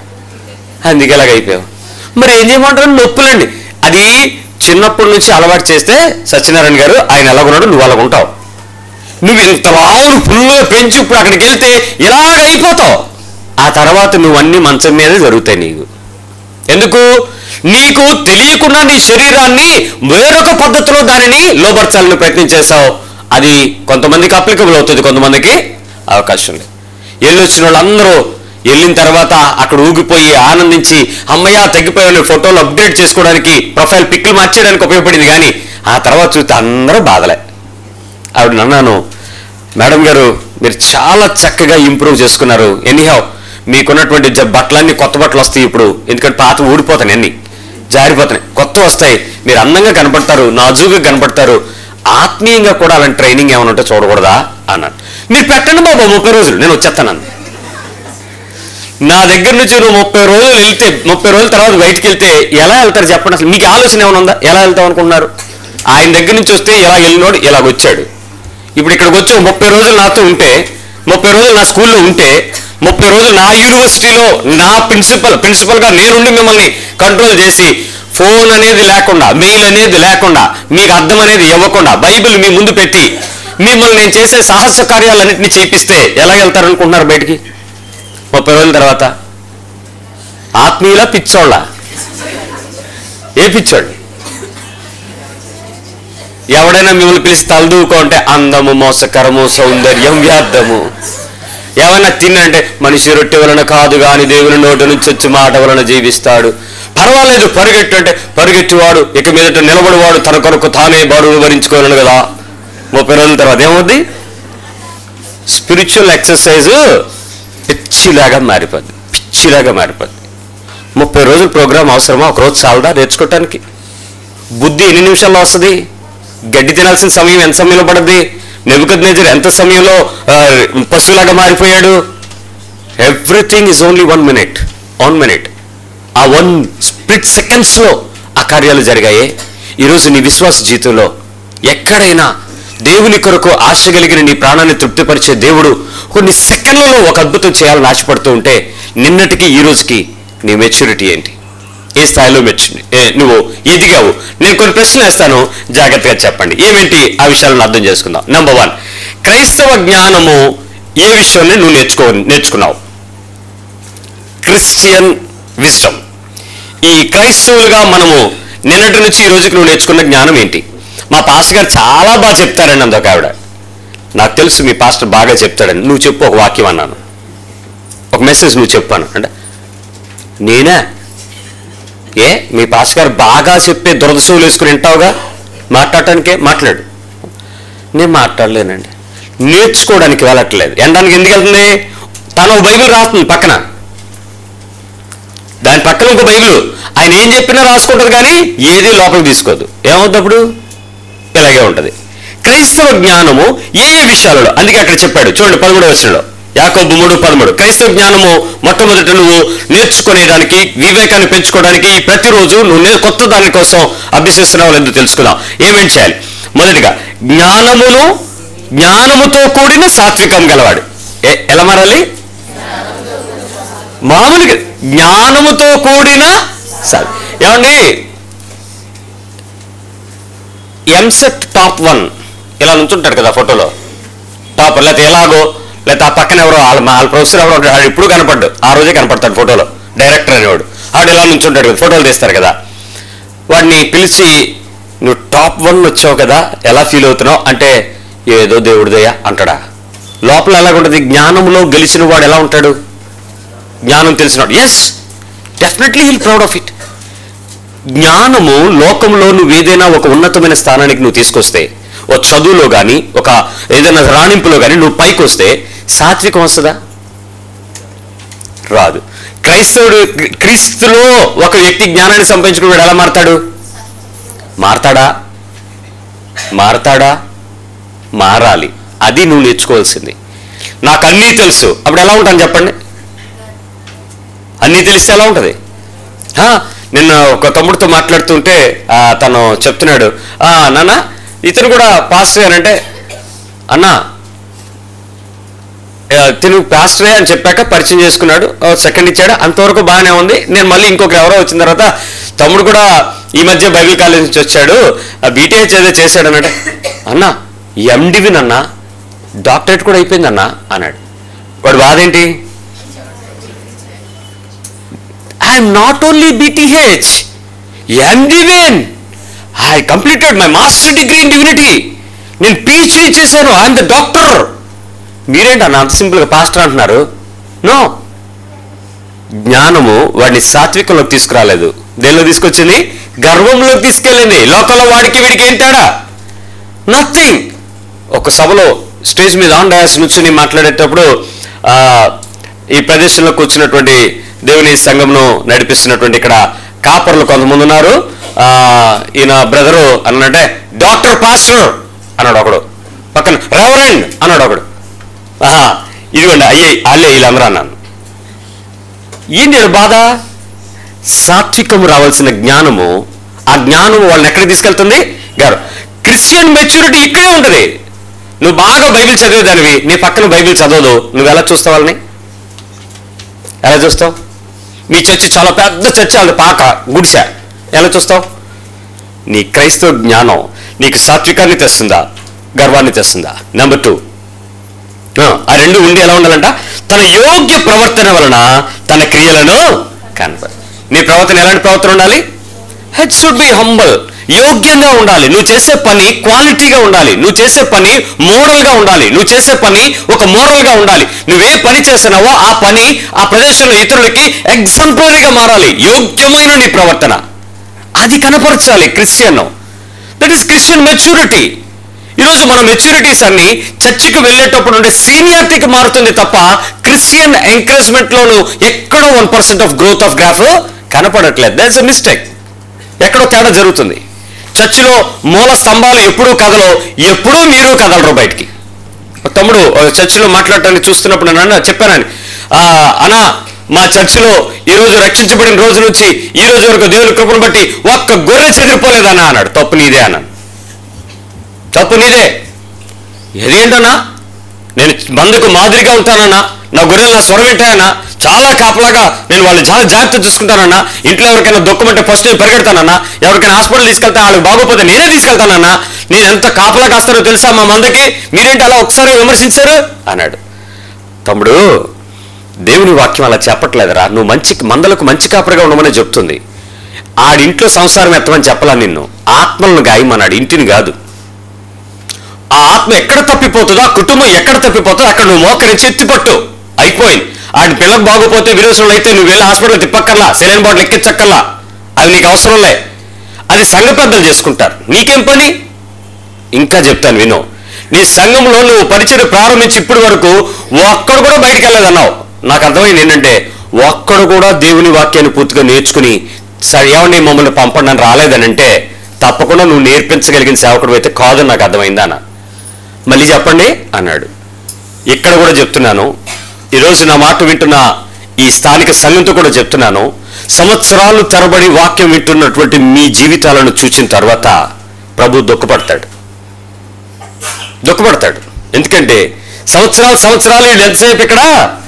అందుకే ఇలాగైపోయావు మరి ఏం చేయమంటారు నొప్పులండి అది చిన్నప్పటి నుంచి అలవాటు చేస్తే సత్యనారాయణ గారు ఆయన ఎలాగున్నాడు నువ్వు అలాగ ఉంటావు నువ్వు ఇంత లావును ఫుల్గా పెంచి ఇప్పుడు అక్కడికి వెళ్తే ఇలాగ అయిపోతావు ఆ తర్వాత నువ్వు అన్ని మంచం మీద జరుగుతాయి నీకు ఎందుకు నీకు తెలియకుండా నీ శరీరాన్ని వేరొక పద్ధతిలో దానిని లోపరచాలని ప్రయత్నం చేశావు అది కొంతమందికి అప్లికబుల్ అవుతుంది కొంతమందికి అవకాశం లేదు వెళ్ళి వచ్చిన వాళ్ళందరూ వెళ్ళిన తర్వాత అక్కడ ఊగిపోయి ఆనందించి అమ్మయ్య తగ్గిపోయిన ఫోటోలు అప్డేట్ చేసుకోవడానికి ప్రొఫైల్ పిక్లు మార్చేయడానికి ఉపయోగపడింది కానీ ఆ తర్వాత చూస్తే అందరూ బాధలే ఆవిడ నన్నాను మేడం గారు మీరు చాలా చక్కగా ఇంప్రూవ్ చేసుకున్నారు ఎనీహౌ మీకున్నటువంటి జ- బట్టలన్నీ కొత్త బట్టలు వస్తాయి ఇప్పుడు ఎందుకంటే పాత ఊడిపోతాయి అన్ని జారిపోతాయి కొత్త వస్తాయి మీరు అందంగా కనపడతారు నాజుగా కనపడతారు ఆత్మీయంగా కూడా అలాంటి ట్రైనింగ్ ఏమైనా ఉంటే చూడకూడదా అన్నాడు మీరు పెట్టండి బాబా ముప్పై రోజులు నేను వచ్చేస్తాను నా దగ్గర నుంచి నువ్వు ముప్పై రోజులు వెళ్తే ముప్పై రోజుల తర్వాత బయటికి వెళ్తే ఎలా వెళ్తారు చెప్పండి అసలు మీకు ఆలోచన ఏమైనా ఉందా ఎలా వెళ్తాం అనుకుంటున్నారు ఆయన దగ్గర నుంచి వస్తే ఇలా వెళ్ళినోడు ఇలాగ వచ్చాడు ఇప్పుడు ఇక్కడికి వచ్చి ఓ ముప్పై రోజులు నాతో ఉంటే ముప్పై రోజులు నా స్కూల్లో ఉంటే ముప్పై రోజులు నా యూనివర్సిటీలో నా ప్రిన్సిపల్ ప్రిన్సిపల్గా నేనుండి మిమ్మల్ని కంట్రోల్ చేసి ఫోన్ అనేది లేకుండా మెయిల్ అనేది లేకుండా మీకు అర్థం అనేది ఇవ్వకుండా బైబిల్ మీ ముందు పెట్టి మిమ్మల్ని నేను చేసే సాహస కార్యాలన్నింటినీ చేపిస్తే ఎలా వెళ్తారనుకుంటున్నారు బయటికి ముప్పై రోజుల తర్వాత ఆత్మీయుల పిచ్చోళ్ళ ఏ పిచ్చోళ్ళు ఎవడైనా మిమ్మల్ని పిలిచి తలదూకో అంటే అందము మోసకరము సౌందర్యం వ్యార్థము ఏమైనా తిన్నంటే మనిషి రొట్టె వలన కాదు గాని దేవుని నోటి నుంచి వచ్చి మాట వలన జీవిస్తాడు పర్వాలేదు పరిగెట్టు అంటే పరిగెత్తువాడు ఇక మీదట నిలబడివాడు తన కొరకు తానే బరువు భరించుకోగలను కదా ముప్పై రోజుల తర్వాత ఏమవుద్ది స్పిరిచువల్ ఎక్సర్సైజ్ పిచ్చిలాగా మారిపోద్ది పిచ్చిలాగా మారిపోద్ది ముప్పై రోజుల ప్రోగ్రామ్ అవసరమా ఒక రోజు చాలదా నేర్చుకోవటానికి బుద్ధి ఎన్ని నిమిషాల్లో వస్తుంది గడ్డి తినాల్సిన సమయం ఎంత సమయంలో పడుద్ది నెబుకద్నేజర్ ఎంత సమయంలో ఆ, పశువులాగా మారిపోయాడు everything is only one minute one minute ఆ వన్ స్ప్లిట్ సెకండ్స్లో ఆ కార్యాలు జరిగాయి ఈరోజు నీ విశ్వాస జీవితంలో ఎక్కడైనా దేవుని కొరకు ఆశ కలిగిన నీ ప్రాణాన్ని తృప్తిపరిచే దేవుడు కొన్ని సెకండ్లలో ఒక అద్భుతం చేయాలని ఆశపడుతూ ఉంటే నిన్నటికి ఈ రోజుకి నీ మెచ్యూరిటీ ఏంటి ఏ స్థాయిలో మెచ్చు ఏ, నువ్వు ఎదిగావు నేను కొన్ని ప్రశ్నలు వేస్తాను జాగ్రత్తగా చెప్పండి ఏమేంటి ఆ విషయాలను అర్థం చేసుకుందాం నెంబర్ వన్ క్రైస్తవ జ్ఞానము ఏ విషయంలో నువ్వు నేర్చుకో నేర్చుకున్నావు క్రిస్టియన్ విశ్వం ఈ క్రైస్తవులుగా మనము నిన్నటి నుంచి ఈ రోజుకి నువ్వు నేర్చుకున్న జ్ఞానం ఏంటి మా పాస్టర్ గారు చాలా బాగా చెప్తారండి అందొక ఆవిడ నాకు తెలుసు మీ పాస్టర్ బాగా చెప్తాడని నువ్వు చెప్పు ఒక వాక్యం అన్నాను ఒక మెసేజ్ నువ్వు చెప్పాను అంటే నేనా ఏ మీ పాస్టర్ గారు బాగా చెప్పే దురదశవులు వేసుకుని వింటావుగా మాట్లాడటానికే మాట్లాడు నేను మాట్లాడలేనండి నేర్చుకోవడానికి వెళ్ళట్లేదు ఎండడానికి ఎందుకు వెళ్తుంది తను ఒక బైబిల్ రాస్తుంది పక్కన దాని పక్కన ఇంకో బైబిల్ ఆయన ఏం చెప్పినా రాసుకుంటుంది కానీ ఏది లోపలికి తీసుకోదు ఏమవుతుంది అప్పుడు ఇలాగే ఉంటుంది క్రైస్తవ జ్ఞానము ఏ ఏ విషయాలలో అందుకే అక్కడ చెప్పాడు చూడండి పదమూడవ వచనంలో యాకోబు మూడు పదమూడు క్రైస్తవ జ్ఞానము మొట్టమొదట నువ్వు నేర్చుకునేదానికి వివేకాన్ని పెంచుకోవడానికి ప్రతిరోజు నువ్వు నే- కొత్త దాని కోసం అభ్యసిస్తున్నావు ఎందుకు తెలుసుకుందాం ఏమేం చేయాలి మొదటిగా జ్ఞానమును జ్ఞానముతో కూడిన సాత్వికం గలవాడు ఏ- ఎలా మారాలి మామూలుగా జ్ఞానముతో కూడిన స- ఏమండి ఎంసెట్ టాప్ వన్ ఇలా నుంచుంటాడు కదా ఫోటోలో టాప్ లేకపోతే ఎలాగో లేకపోతే ఆ పక్కన ఎవరో వాళ్ళ వాళ్ళ ప్రొఫెసర్ ఎవరో ఉంటాడు, ఆడు ఇప్పుడు కనపడ్డు ఆ రోజే కనపడతాడు ఫోటోలో డైరెక్టర్ అనేవాడు ఆడు ఇలా నుంచుంటాడు కదా ఫోటోలు తీస్తారు కదా వాడిని పిలిచి నువ్వు టాప్ వన్ వచ్చావు కదా ఎలా ఫీల్ అవుతున్నావు అంటే ఏదో దేవుడిదయ్యా అంటాడా లోపల ఎలాగుంటుంది జ్ఞానంలో గెలిచిన వాడు ఎలా ఉంటాడు జ్ఞానం తెలిసినాడు yes definitely he'll proud of it జ్ఞానము లోకంలో నువ్వు ఏదైనా ఒక ఉన్నతమైన స్థానానికి నువ్వు తీసుకొస్తే ఒక చదువులో కానీ ఒక ఏదైనా రాణింపులో కానీ నువ్వు పైకి వస్తే సాత్వికం వస్తుందా రాదు క్రైస్తవుడు క్రీ- క్రీస్తులో ఒక వ్యక్తి జ్ఞానాన్ని సంపాదించుకున్నాడు ఎలా మారతాడు మారతాడా మారతాడా మారాలి అది నువ్వు నేర్చుకోవాల్సింది నాకు అన్నీ తెలుసు అప్పుడు ఎలా ఉంటాను చెప్పండి అన్నీ తెలిస్తే ఎలా ఉంటుంది ఆ, నిన్న ఒక తమ్ముడితో మాట్లాడుతుంటే ఆ, తను చెప్తున్నాడు "ఆ, నాన్న ఇతను కూడా పాస్టర్ గారంటే అన్నా ఆ, తిను పాస్టరే అని చెప్పాక పరిచయం చేసుకున్నాడు ఆ, సెకండ్ ఇచ్చాడు అంతవరకు బాగానే ఉంది నేను మళ్ళీ ఇంకొక ఎవరో వచ్చిన తర్వాత తమ్ముడు కూడా ఈ మధ్య బైబిల్ కాలేజ్ నుంచి వచ్చాడు బీటీహెచ్ ఏదో చేశాడు అన్నాడు అన్న ఎండివి నన్న డాక్టరేట్ కూడా అయిపోయిందన్న అన్నాడు వాడు బాధ ఏంటి I'm not only BTh MDiv I completed my master degree in divinity నేను పీహెచ్డీ చేశాను ఐఎమ్ ద డాక్టర్ మీరేంటి అన్న అంత సింపుల్గా పాస్టర్ అంటున్నారు నో జ్ఞానము వాడిని సాత్వికంలోకి తీసుకురాలేదు దేనిలో తీసుకొచ్చింది గర్వంలోకి తీసుకెళ్ళింది లోకంలో వాడికి వీడికి ఏం తేడా నథింగ్ ఒక సభలో స్టేజ్ మీద ఆన్ డయాస్ నుంచుని మాట్లాడేటప్పుడు ఆ, ఈ ప్రదేశంలో కూర్చున్నటువంటి దేవుని సంఘంను నడిపిస్తున్నటువంటి ఇక్కడ కాపర్లు కొంతమంది ఉన్నారు ఆ, ఈయన బ్రదరు అన్నంటే డాక్టర్ పాస్టర్ అన్నాడు ఒకడు పక్కన రెవరెండ్ అన్నాడు ఒకడు ఆహా ఇదిగోండి అయ్యే అల్లే వీళ్ళందరూ అన్నాను ఏంటి ఈడ బాధ సాత్వికము రావాల్సిన జ్ఞానము ఆ జ్ఞానము వాళ్ళని ఎక్కడికి తీసుకెళ్తుంది గారు క్రిస్టియన్ మెచ్యూరిటీ ఇక్కడే ఉంటుంది నువ్వు బాగా బైబిల్ చదివేదానివి నీ పక్కన బైబిల్ చదవదు నువ్వు ఎలా చూస్తావు వాళ్ళని ఎలా చూస్తావు మీ చర్చి చాలా పెద్ద చర్చ అది పాక గుడిసె ఎలా చూస్తావు నీ క్రైస్తవ జ్ఞానం నీకు సాత్వికాన్ని తెస్తుందా గర్వాన్ని తెస్తుందా నెంబర్ టూ ఆ, ఆ రెండు ఉండి ఎలా ఉండాలంట తన యోగ్య ప్రవర్తన వలన తన క్రియలను కనప నీ ప్రవర్తన ఎలాంటి ప్రవర్తన ఉండాలి హెడ్ షుడ్ బి హంబల్ యోగ్యంగా ఉండాలి నువ్వు చేసే పని క్వాలిటీగా ఉండాలి నువ్వు చేసే పని మోరల్ గా ఉండాలి నువ్వు చేసే పని ఒక మోరల్ గా ఉండాలి నువ్వే పని చేస్తున్నావో ఆ పని ఆ ప్రదేశంలో ఇతరులకి ఎగ్జాంపులరీగా మారాలి యోగ్యమైన నీ ప్రవర్తన అది కనపరచాలి Christian that is Christian maturity ఈరోజు మన మెచ్యూరిటీస్ అన్ని చర్చికి వెళ్ళేటప్పుడు ఉండే సీనియారిటీకి మారుతుంది తప్ప క్రిస్టియన్ ఎంకరేజ్మెంట్ లోను ఎక్కడో one percent of growth of graph కనపడట్లేదు దట్స్ ఎ మిస్టేక్ ఎక్కడో తేడా జరుగుతుంది చర్చిలో మూల స్తంభాలు ఎప్పుడూ కదలో ఎప్పుడూ మీరు కదలరు బయటికి ఒక తమ్ముడు ఒక చర్చిలో మాట్లాడటానికి చూస్తున్నప్పుడు నన్ను చెప్పానని "ఆ, అన్నా మా చర్చిలో ఈ రోజు రక్షించబడిన రోజు నుంచి ఈ రోజు వరకు దేవుని కృపను బట్టి ఒక్క గొర్రె చెదిరిపోలేదన్నా అన్నాడు తప్పు నీదే అన్నాను తప్పు నీదే ఏదేంటన్నా నేను మందుకు మాదిరిగా ఉంటానన్నా నా గొర్రెలు నా స్వరం ఏంటాయన్నా చాలా కాపలాగా నేను వాళ్ళని చాలా జాగ్రత్త చూసుకుంటానన్నా ఇంట్లో ఎవరికైనా దుఃఖం అంటే ఫస్ట్ నేను పరిగెడతానన్నా ఎవరికైనా హాస్పిటల్ తీసుకెళ్తా వాళ్ళకి బాగోపోతే నేనే తీసుకెళ్తానన్నా నేను ఎంత కాపలా కాస్తానో తెలుసా మా మందకి మీరేంటి అలా ఒకసారి విమర్శించారు అన్నాడు తమ్ముడు దేవుని వాక్యం అలా చెప్పట్లేదురా నువ్వు మంచి మందలకు మంచి కాపరిగా ఉండమని చెప్తుంది ఆడింట్లో సంసారం ఎత్తమని చెప్పలా నిన్ను ఆత్మలను గాయమన్నాడు ఇంటిని కాదు ఆ ఆత్మ ఎక్కడ తప్పిపోతుందో ఆ కుటుంబం ఎక్కడ తప్పిపోతుందో అక్కడ నువ్వు మోకరించి ఎత్తిపట్టు అయిపోయింది ఆడి పిల్లలకు బాగోపోతే విరోచనలు అయితే నువ్వు వెళ్ళి హాస్పిటల్ తిప్పక్కర్లా సెలైన్ బాటిల్ ఎక్కించక్కర్లా అది నీకు అవసరంలే అది సంఘ పెద్దలు చేసుకుంటారు నీకేం పని ఇంకా చెప్తాను విను నీ సంఘంలో నువ్వు పరిచయం ప్రారంభించి ఇప్పటి వరకు ఒక్కడు కూడా బయటికి వెళ్ళలేదన్నావు నాకు అర్థమైంది ఏంటంటే ఒక్కడు కూడా దేవుని వాక్యాన్ని పూర్తిగా నేర్చుకుని సరే ఏమండి మమ్మల్ని పంపండి అని రాలేదనంటే తప్పకుండా నువ్వు నేర్పించగలిగిన సేవకుడు అయితే కాదని నాకు అర్థమైందా అన్న మళ్ళీ చెప్పండి అన్నాడు ఇక్కడ కూడా చెప్తున్నాను ఈరోజు నా మాట వింటున్న ఈ స్థానిక సంఘంతో కూడా చెప్తున్నాను సంవత్సరాలు తరబడి వాక్యం వింటున్నటువంటి మీ జీవితాలను చూసిన తర్వాత ప్రభు దుఃఖపడతాడు దుఃఖపడతాడు ఎందుకంటే సంవత్సరాలు సంవత్సరాలు వీళ్ళు ఎంతసేపు ఇక్కడ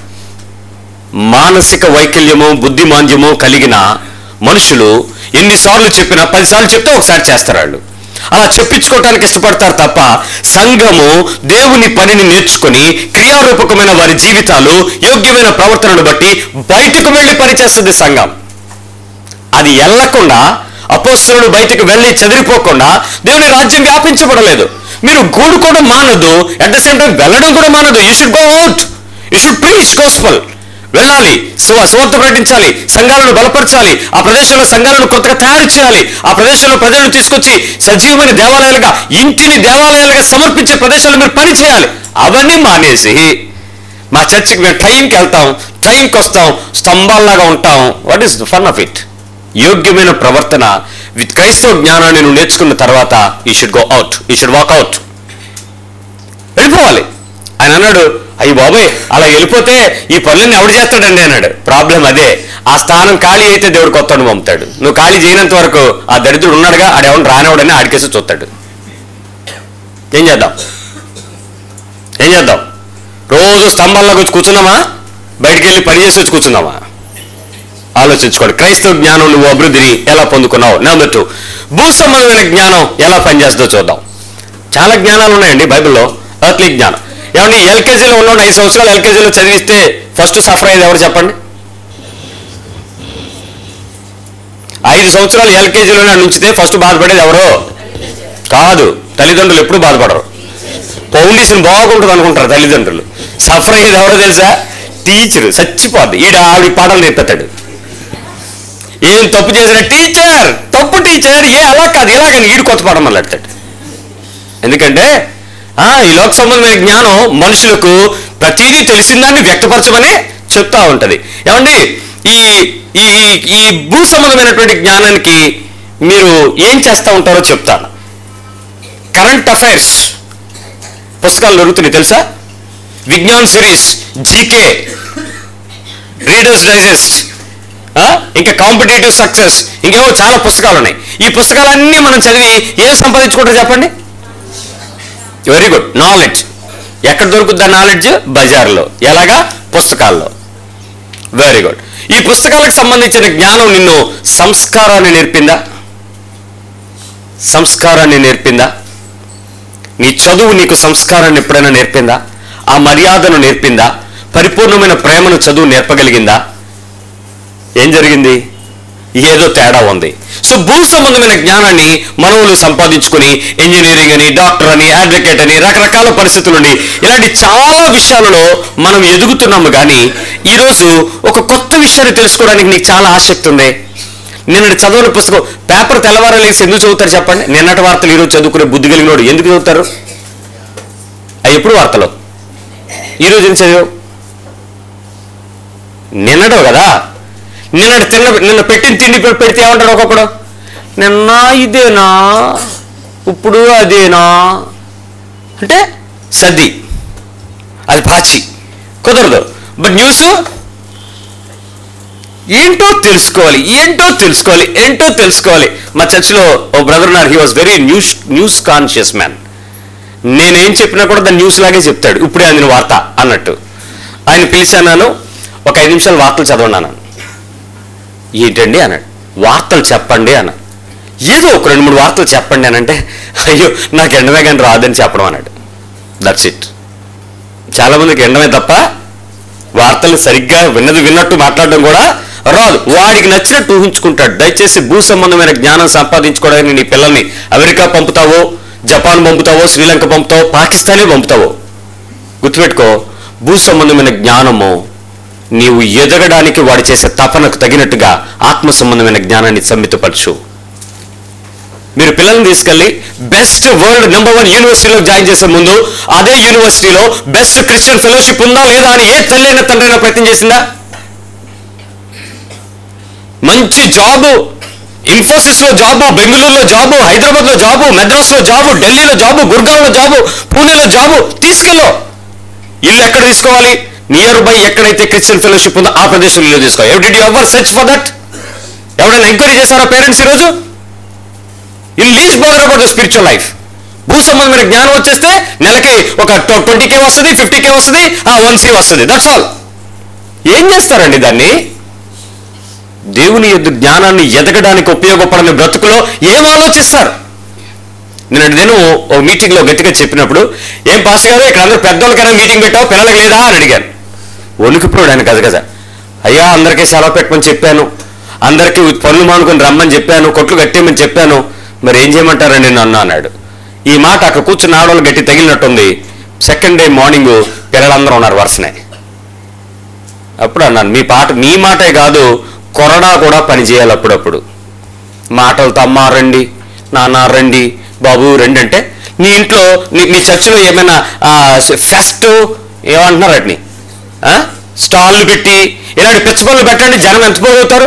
మానసిక వైకల్యము బుద్ధిమాంద్యము కలిగిన మనుషులు ఎన్నిసార్లు చెప్పినా పదిసార్లు చెప్తే ఒకసారి చేస్తారు వాళ్ళు అలా చెప్పించుకోవటానికి ఇష్టపడతారు తప్ప సంఘము దేవుని పనిని నేర్చుకుని క్రియారూపకమైన వారి జీవితాలు యోగ్యమైన ప్రవర్తనను బట్టి బయటకు వెళ్ళి పనిచేస్తుంది సంఘం అది ఎల్లకుండా అపోస్తులు బయటకు వెళ్ళి చెదిరిపోకుండా దేవుని రాజ్యం వ్యాపించబడలేదు మీరు కూడుకోవడం మానదు అట్ ద సేమ్ టైం వెళ్ళడం కూడా మానదు you should go out you should preach gospel వెళ్ళాలి సువ సువార్త ప్రకటించాలి సంఘాలను బలపరచాలి ఆ ప్రదేశంలో సంఘాలను కొత్తగా తయారు చేయాలి ఆ ప్రదేశంలో ప్రజలను తీసుకొచ్చి సజీవమైన దేవాలయాలుగా ఇంటిని దేవాలయాలుగా సమర్పించే ప్రదేశాలు మీరు పని చేయాలి అవన్నీ మానేసి మా చర్చికి మేము ట్రైన్కి వెళ్తాం ట్రైన్కి వస్తాం స్తంభాల్లాగా ఉంటాం what is the fun of it యోగ్యమైన ప్రవర్తన విత్ క్రైస్తవ జ్ఞానాన్ని నువ్వు నేర్చుకున్న తర్వాత he should go out he should walk out వెళ్ళిపోవాలి ఆయన అన్నాడు అయ్యి బాబోయ్ అలా వెళ్ళిపోతే ఈ పనులన్నీ ఎవడు చేస్తాడండి అన్నాడు ప్రాబ్లం అదే ఆ స్థానం ఖాళీ అయితే దేవుడు కొత్తను పంపుతాడు నువ్వు ఖాళీ చేయనంత వరకు ఆ దరిద్రుడు ఉన్నాడుగా ఆడెవడు రానివాడని ఆడికేసి చూస్తాడు ఏం చేద్దాం ఏం చేద్దాం రోజు స్తంభాల్లో వచ్చి కూర్చున్నామా బయటికి వెళ్ళి పని చేసి వచ్చి కూర్చున్నామా ఆలోచించుకోండి క్రైస్తవ జ్ఞానం నువ్వు అభివృద్ధిని ఎలా పొందుకున్నావు నెంబర్ టూ భూ సంబంధమైన జ్ఞానం ఎలా పనిచేస్తుందో చూద్దాం చాలా జ్ఞానాలు ఉన్నాయండి బైబిల్లో ఎర్త్లీ జ్ఞానం ఏమండి ఎల్కేజీలో ఉన్నాడు ఐదు సంవత్సరాలు ఎల్కేజీలో చదివిస్తే ఫస్ట్ సఫర్ అయ్యేది ఎవరు చెప్పండి ఐదు సంవత్సరాలు ఎల్కేజీలోనే ఉంచితే ఫస్ట్ బాధపడేది ఎవరు కాదు తల్లిదండ్రులు ఎప్పుడు బాధపడరు ఫౌండేషన్ బాగుంటుంది అనుకుంటారు తల్లిదండ్రులు సఫర్ అయ్యేది ఎవరో తెలుసా టీచర్ చచ్చిపోద్ది ఈడ ఆవిడ పాటలు నేర్పుతాడు ఏం తప్పు చేసిన టీచర్ తప్పు టీచర్ ఏ అలా కాదు ఇలాగని ఈడు కొత్త పాఠం మొదలెడతాడు ఎందుకంటే ఆ, ఈ లోక సంబంధమైన జ్ఞానం మనుషులకు ప్రతిదీ తెలిసిన దాన్ని వ్యక్తపరచమని చెప్తా ఉంటది ఏమండి ఈ ఈ ఈ భూ సంబంధమైనటువంటి జ్ఞానానికి మీరు ఏం చేస్తూ ఉంటారో చెప్తాను కరెంట్ అఫైర్స్ పుస్తకాలు దొరుకుతున్నాయి తెలుసా Vignan series GK Reader's Digest ఇంకా కాంపిటేటివ్ సక్సెస్ ఇంకేవో చాలా పుస్తకాలు ఉన్నాయి ఈ పుస్తకాలన్నీ మనం చదివి ఏం సంపాదించుకుంటారు చెప్పండి వెరీ గుడ్ నాలెడ్జ్ ఎక్కడ దొరుకుద్ది నాలెడ్జ్ బజార్లో ఎలాగా పుస్తకాల్లో వెరీ గుడ్ ఈ పుస్తకాలకు సంబంధించిన జ్ఞానం నిన్ను సంస్కారాన్ని నేర్పిందా సంస్కారాన్ని నేర్పిందా నీ చదువు నీకు సంస్కారాన్ని ఎప్పుడైనా నేర్పిందా ఆ మర్యాదను నేర్పిందా పరిపూర్ణమైన ప్రేమను చదువు నేర్పగలిగిందా ఏం జరిగింది ఏదో తేడా ఉంది సో భూ సంబంధమైన జ్ఞానాన్ని మనవులు సంపాదించుకుని ఇంజనీరింగ్ అని డాక్టర్ అని అడ్వకేట్ అని రకరకాల పరిస్థితులు ఉండి ఇలాంటి చాలా విషయాలలో మనం ఎదుగుతున్నాము కానీ ఈరోజు ఒక కొత్త విషయాన్ని తెలుసుకోవడానికి నీకు చాలా ఆసక్తి ఉంది నిన్నటి చదవని పుస్తకం పేపర్ తెల్లవారలేసి ఎందుకు చదువుతారు చెప్పండి నిన్నటి వార్తలు ఈరోజు చదువుకునే బుద్ధి కలిగినోడు ఎందుకు చదువుతారు అవి ఎప్పుడు వార్తలు ఈరోజు ఏం చదివావు నిన్నడవు కదా నిన్న తిన్న నిన్న పెట్టిన తిండి పె- పెడితే ఏమంటాడు ఒక్కొక్కడు నిన్న ఇదేనా ఇప్పుడు అదేనా అంటే సర్ది అది పాచి కుదరదు బట్ న్యూస్ ఏంటో తెలుసుకోవాలి ఏంటో తెలుసుకోవాలి ఏంటో తెలుసుకోవాలి మా చర్చిలో ఓ బ్రదర్ ఉన్నారు he was very news news conscious man నేనేం చెప్పినా కూడా దాన్ని న్యూస్ లాగే చెప్తాడు ఇప్పుడే అందిన వార్త అన్నట్టు ఆయన పిలిచాను ఒక ఐదు నిమిషాలు వార్తలు చదవండి అన్నాను ఏంటండి అన్నాడు వార్తలు చెప్పండి అన్నాడు ఏదో ఒక రెండు మూడు వార్తలు చెప్పండి అని అంటే అయ్యో నాకు ఎండమే కానీ రాదని చెప్పడం అన్నాడు దట్స్ ఇట్ చాలా మందికి ఎండమే తప్ప వార్తలు సరిగ్గా విన్నది విన్నట్టు మాట్లాడడం కూడా రాదు వాడికి నచ్చినట్టు ఊహించుకుంటాడు దయచేసి భూ సంబంధమైన జ్ఞానం సంపాదించుకోవడానికి నీ పిల్లల్ని అమెరికా పంపుతావో జపాన్ పంపుతావో శ్రీలంక పంపుతావో పాకిస్తానే పంపుతావో గుర్తుపెట్టుకో భూ సంబంధమైన జ్ఞానము నీవు ఎదగడానికి వాడు చేసే తపనకు తగినట్టుగా ఆత్మ సంబంధమైన జ్ఞానాన్ని సమ్మితపరచు మీరు పిల్లల్ని తీసుకెళ్ళి బెస్ట్ వరల్డ్ నెంబర్ వన్ యూనివర్సిటీలో జాయిన్ చేసే ముందు అదే యూనివర్సిటీలో బెస్ట్ క్రిస్టియన్ ఫెలోషిప్ ఉందా లేదా అని ఏ తల్లైన తండ్రైనా ప్రయత్నం చేసిందా మంచి జాబు ఇన్ఫోసిస్ లో జాబు బెంగళూరులో జాబు హైదరాబాద్ లో జాబు మెడ్రాస్ లో జాబు ఢిల్లీలో జాబు గుర్గావ్లో జాబు పూణేలో జాబు తీసుకెళ్ళు ఇల్లు ఎక్కడ తీసుకోవాలి నియర్ బై ఎక్కడైతే క్రిస్టియన్ ఫెలోషిప్ ఉందో ఆ ప్రదేశంలో ఇల్లు తీసుకోవాలి ఎవరి డి ఎవర్ సెర్చ్ ఫర్ దట్ ఎవరైనా ఎంక్వైరీ చేశారా పేరెంట్స్ ఈరోజు in least bother about the spiritual life భూ సంబంధమైన జ్ఞానం వచ్చేస్తే నెలకి ఒక ట్వంటీ కే వస్తుంది ఫిఫ్టీ కే వస్తుంది ఆ వన్ సి వస్తుంది దట్స్ ఆల్ ఏం చేస్తారండి దాన్ని దేవుని యొద్ద జ్ఞానాన్ని ఎదగడానికి ఉపయోగపడని బ్రతుకులో ఏం ఆలోచిస్తారు నేను నేను ఒక మీటింగ్లో గట్టిగా చెప్పినప్పుడు ఏం పాస్ గారు ఇక్కడ అందరూ పెద్దోళ్ళకైనా మీటింగ్ పెట్టావు పిల్లలకి లేదా అని అడిగాను వణుకుపోయాడు ఆయన కదా కదా అయ్యా అందరికీ సెలవు పెట్టమని చెప్పాను అందరికీ పనులు మానుకొని రమ్మని చెప్పాను కొట్లు కట్టేయమని చెప్పాను మరి ఏం చేయమంటారండి నన్ను అన్నాడు ఈ మాట అక్కడ కూర్చున్న ఆడవాళ్ళు గట్టి తగిలినట్టుంది సెకండ్ డే మార్నింగ్ పిల్లలందరూ ఉన్నారు వరుసనే అప్పుడు అన్నాను మీ పాట మీ మాటే కాదు కొరడా కూడా పని చేయాలి అప్పుడప్పుడు మాటలతో అమ్మ రండి నాన్న రండి బాబు రండి అంటే నీ ఇంట్లో నీ మీ చర్చిలో ఏమైనా ఫెస్ట్ ఏమంటున్నారు వాటిని ఆ? స్టాళ్ళు పెట్టి ఇలాంటి పిచ్చ పనులు పెట్టండి జనం ఎంత పోగవుతారు